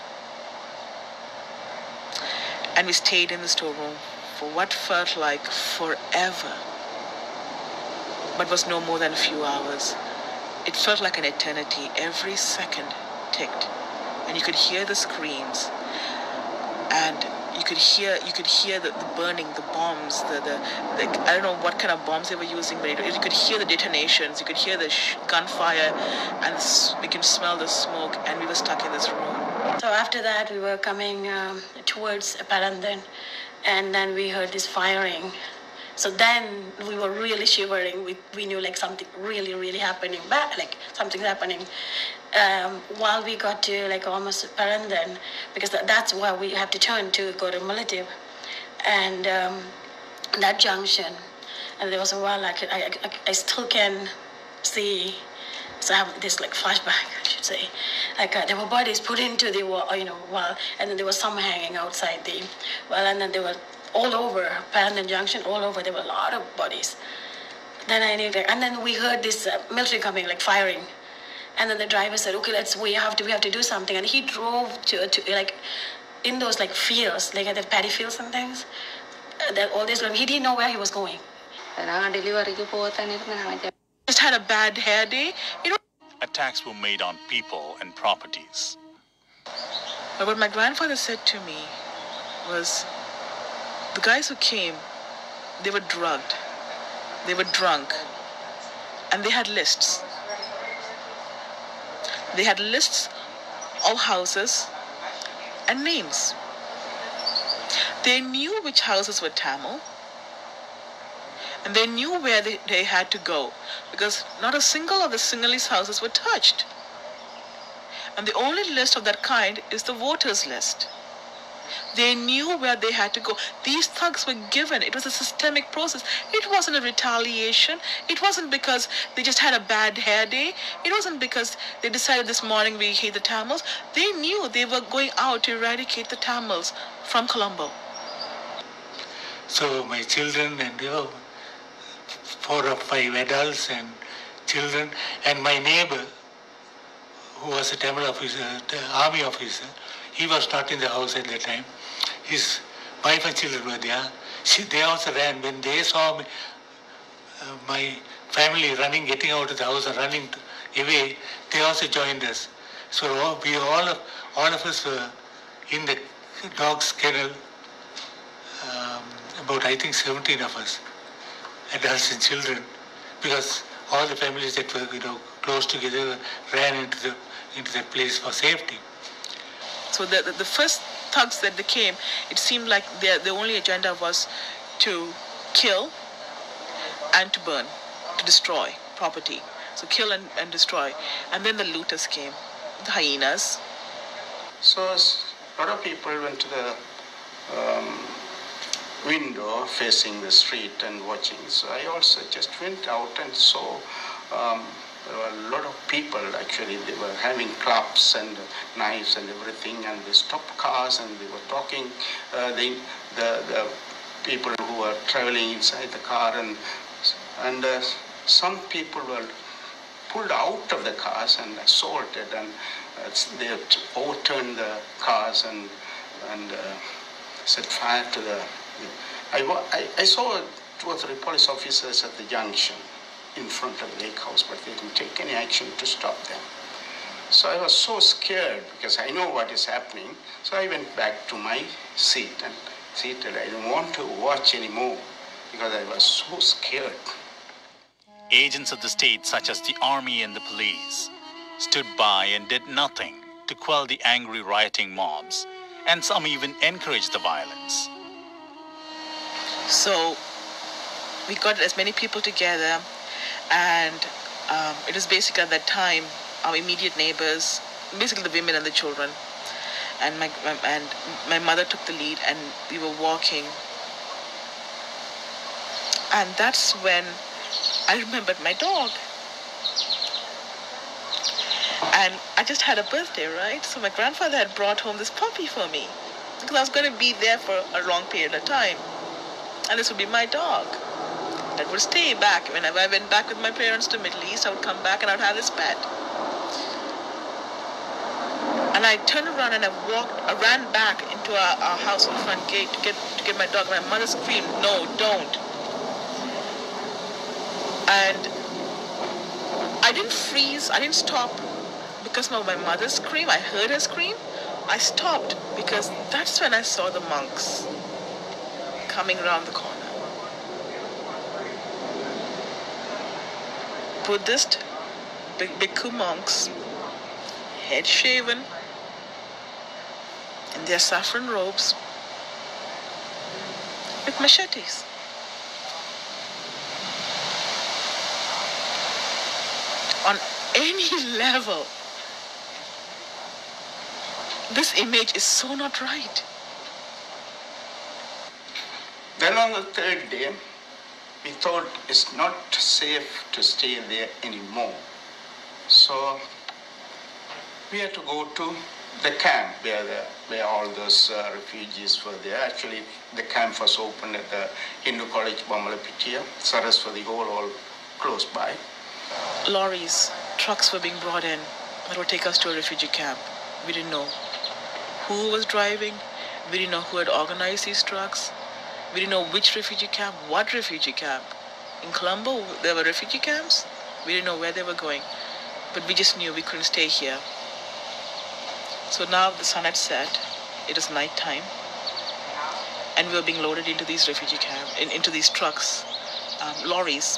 S11: and we stayed in the storeroom for what felt like forever but was no more than a few hours it felt like an eternity. Every second ticked, and you could hear the screams, and you could hear you could hear the, the burning, the bombs, the, the the I don't know what kind of bombs they were using, but it, you could hear the detonations, you could hear the sh- gunfire, and s- we can smell the smoke, and we were stuck in this room.
S13: So after that, we were coming um, towards Parandan, and then we heard this firing. So then we were really shivering. We, we knew like something really, really happening, bad, like something's happening. Um, while we got to like almost Parandan, because tha- that's where we have to turn to go to Malatib. And um, that junction, and there was a while I, could, I, I, I still can see So I have this like flashback, I should say. Like uh, there were bodies put into the wall, you know, wall, and then there was some hanging outside the well, and then there were all over Parandan Junction, all over. There were a lot of bodies. Then I need, and then we heard this uh, military coming, like firing, and then the driver said, "Okay, let's we have to we have to do something." And he drove to, to like in those like fields, like at the paddy fields and things. Uh, that all this, he didn't know where he was going.
S4: நாங்கள் டெலிவரிக்கு போகத்தானே இருந்து நாங்கள்
S11: Just had a bad hair day. You know,
S10: Attacks were made on people and properties.
S11: But what my grandfather said to me was the guys who came, they were drugged, they were drunk, and they had lists. They had lists of houses and names. They knew which houses were Tamil, and they knew where they, they had to go because not a single of the Sinhalese houses were touched. And the only list of that kind is the voters list. They knew where they had to go. These thugs were given. It was a systemic process. It wasn't a retaliation. It wasn't because they just had a bad hair day. It wasn't because they decided this morning we hate the Tamils. They knew they were going out to eradicate the Tamils from Colombo.
S2: So my children and you know, four or five adults and children and my neighbor who was a Tamil officer, the army officer, he was not in the house at the time. His wife and children were there. She, they also ran when they saw me, uh, my family running, getting out of the house and running to, away. They also joined us. So all- we all of all of us were in the dog's kennel. Um, about I think 17 of us, adults and children, because all the families that were you know close together ran into the into that place for safety.
S11: So the, the, the first thugs that they came, it seemed like their the only agenda was to kill and to burn, to destroy property. So kill and, and destroy. And then the looters came, the hyenas.
S12: So s- a lot of people went to the um, window facing the street and watching. So I also just went out and saw um, there were a lot of people actually. They were having clubs and knives and everything, and they stopped cars and they were talking. Uh, they, the the people who were traveling inside the car and and uh, some people were pulled out of the cars and assaulted and uh, they overturned the cars and and uh, set fire to the. I, wa- I, I saw two or three police officers at the junction in front of the lake house, but they didn't take any action to stop them. So I was so scared because I know what is happening. So I went back to my seat and seated. I didn't want to watch anymore because I was so scared.
S10: Agents of the state, such as the army and the police, stood by and did nothing to quell the angry rioting mobs, and some even encouraged the violence.
S11: So we got as many people together, and um, it was basically at that time our immediate neighbors, basically the women and the children, and my and my mother took the lead, and we were walking, and that's when I remembered my dog. And I just had a birthday, right? So my grandfather had brought home this puppy for me because I was going to be there for a long period of time and this would be my dog that would stay back. Whenever I went back with my parents to Middle East, I would come back and I would have this pet. And I turned around and I walked, I ran back into our, our house on the front gate to get to get my dog. My mother screamed, "No, don't!" And I didn't freeze. I didn't stop because of my mother screamed. I heard her scream. I stopped because that's when I saw the monks coming around the corner. Buddhist big bhikkhu monks, head shaven, in their saffron robes, with machetes. On any level, this image is so not right.
S12: Then on the third day, we thought it's not safe to stay there anymore. So we had to go to the camp where, the, where all those uh, refugees were there. Actually, the camp was opened at the Hindu College, Bamalapitia. Saraswati Hall, all close by.
S11: Lorries, trucks were being brought in that would take us to a refugee camp. We didn't know who was driving. We didn't know who had organized these trucks. We didn't know which refugee camp, what refugee camp. In Colombo, there were refugee camps. We didn't know where they were going. But we just knew we couldn't stay here. So now the sun had set. It is night time. And we were being loaded into these refugee camps, in, into these trucks, um, lorries.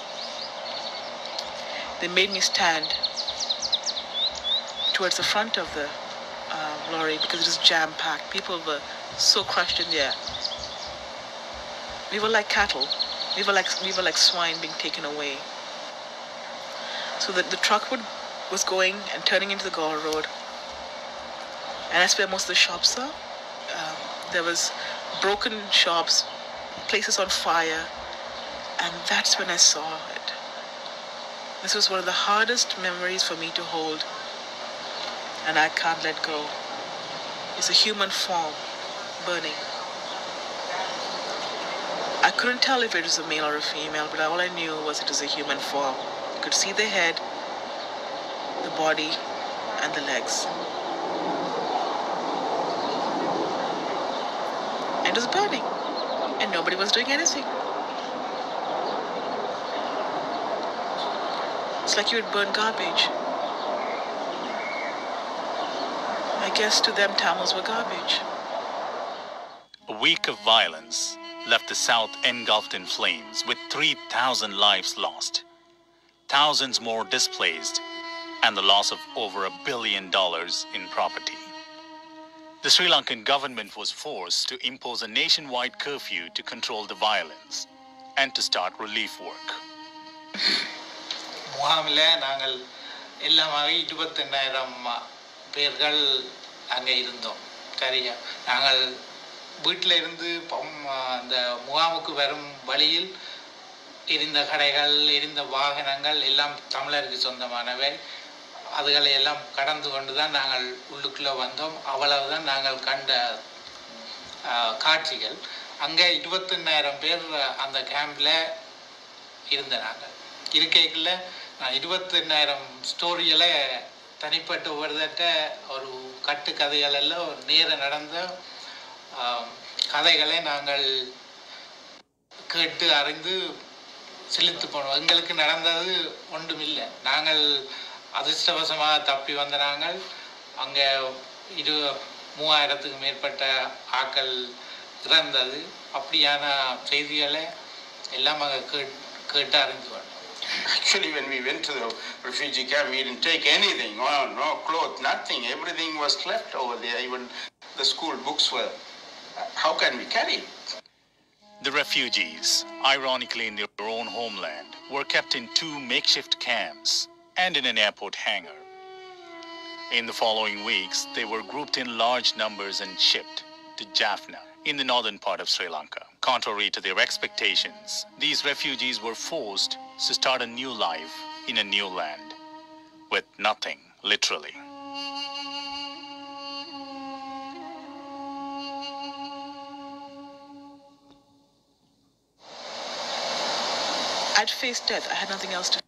S11: They made me stand towards the front of the um, lorry because it was jam packed. People were so crushed in there. We were like cattle. We were like we were like swine being taken away. So the, the truck would was going and turning into the Gore Road. And that's where most of the shops are. Um, there was broken shops, places on fire, and that's when I saw it. This was one of the hardest memories for me to hold, and I can't let go. It's a human form burning. I couldn't tell if it was a male or a female, but all I knew was it was a human form. I could see the head, the body, and the legs. And it was burning, and nobody was doing anything. It's like you would burn garbage. I guess to them Tamils were garbage.
S10: A week of violence left the South engulfed in flames with 3,000 lives lost, thousands more displaced, and the loss of over a billion dollars in property. The Sri Lankan government was forced to impose a nationwide curfew to control the violence and to start relief work.
S2: முகாமில் நாங்கள் எல்லாமாக இருபத்தெண்ணாயிரம் பேர்கள் அங்கே இருந்தோம் சரியா நாங்கள் வீட்டில் இருந்து பம்- அந்த முகாமுக்கு வரும் வழியில் இருந்த கடைகள் இருந்த வாகனங்கள் எல்லாம் தமிழருக்கு சொந்தமானவை அதுகளை எல்லாம் கடந்து கொண்டு தான் நாங்கள் உள்ளுக்குள்ளே வந்தோம் அவ்வளவுதான் நாங்கள் கண்ட ஆஹ், காட்சிகள் அங்கே இருபத்தெண்ணாயிரம் பேர் அந்த கேம்பில் இருந்த நாங்கள் இருக்கைக்குள்ள நான் இருபத்தெண்ணாயிரம் ஸ்டோரிகளை தனிப்பட்ட ஒவ்வொருத்தட்ட ஒரு கட்டு கதைகள் எல்லாம் ஒரு நேர நடந்த ஆம், கதைகளை நாங்கள் கேட்டு அறிந்து செலுத்து போனோம் எங்களுக்கு நடந்தது ஒன்றுமில்லை நாங்கள் அதிர்ஷ்டவசமாக தப்பி வந்த நாங்கள் அங்கே இரு மூவாயிரத்துக்கு மேற்பட்ட ஆக்கள் இறந்தது அப்படியான செய்திகளை எல்லாம் அங்கே கேட் கேட்டு அறிந்து கொண்டோம்
S12: Actually, when we went to the refugee camp, we didn't take anything. No, no clothes, nothing. Everything was left over there. Even the school books were. How can we carry it?
S10: The refugees, ironically in their own homeland, were kept in two makeshift camps and in an airport hangar. In the following weeks, they were grouped in large numbers and shipped to Jaffna in the northern part of Sri Lanka. Contrary to their expectations, these refugees were forced to start a new life in a new land with nothing, literally.
S11: I'd faced death. I had nothing else to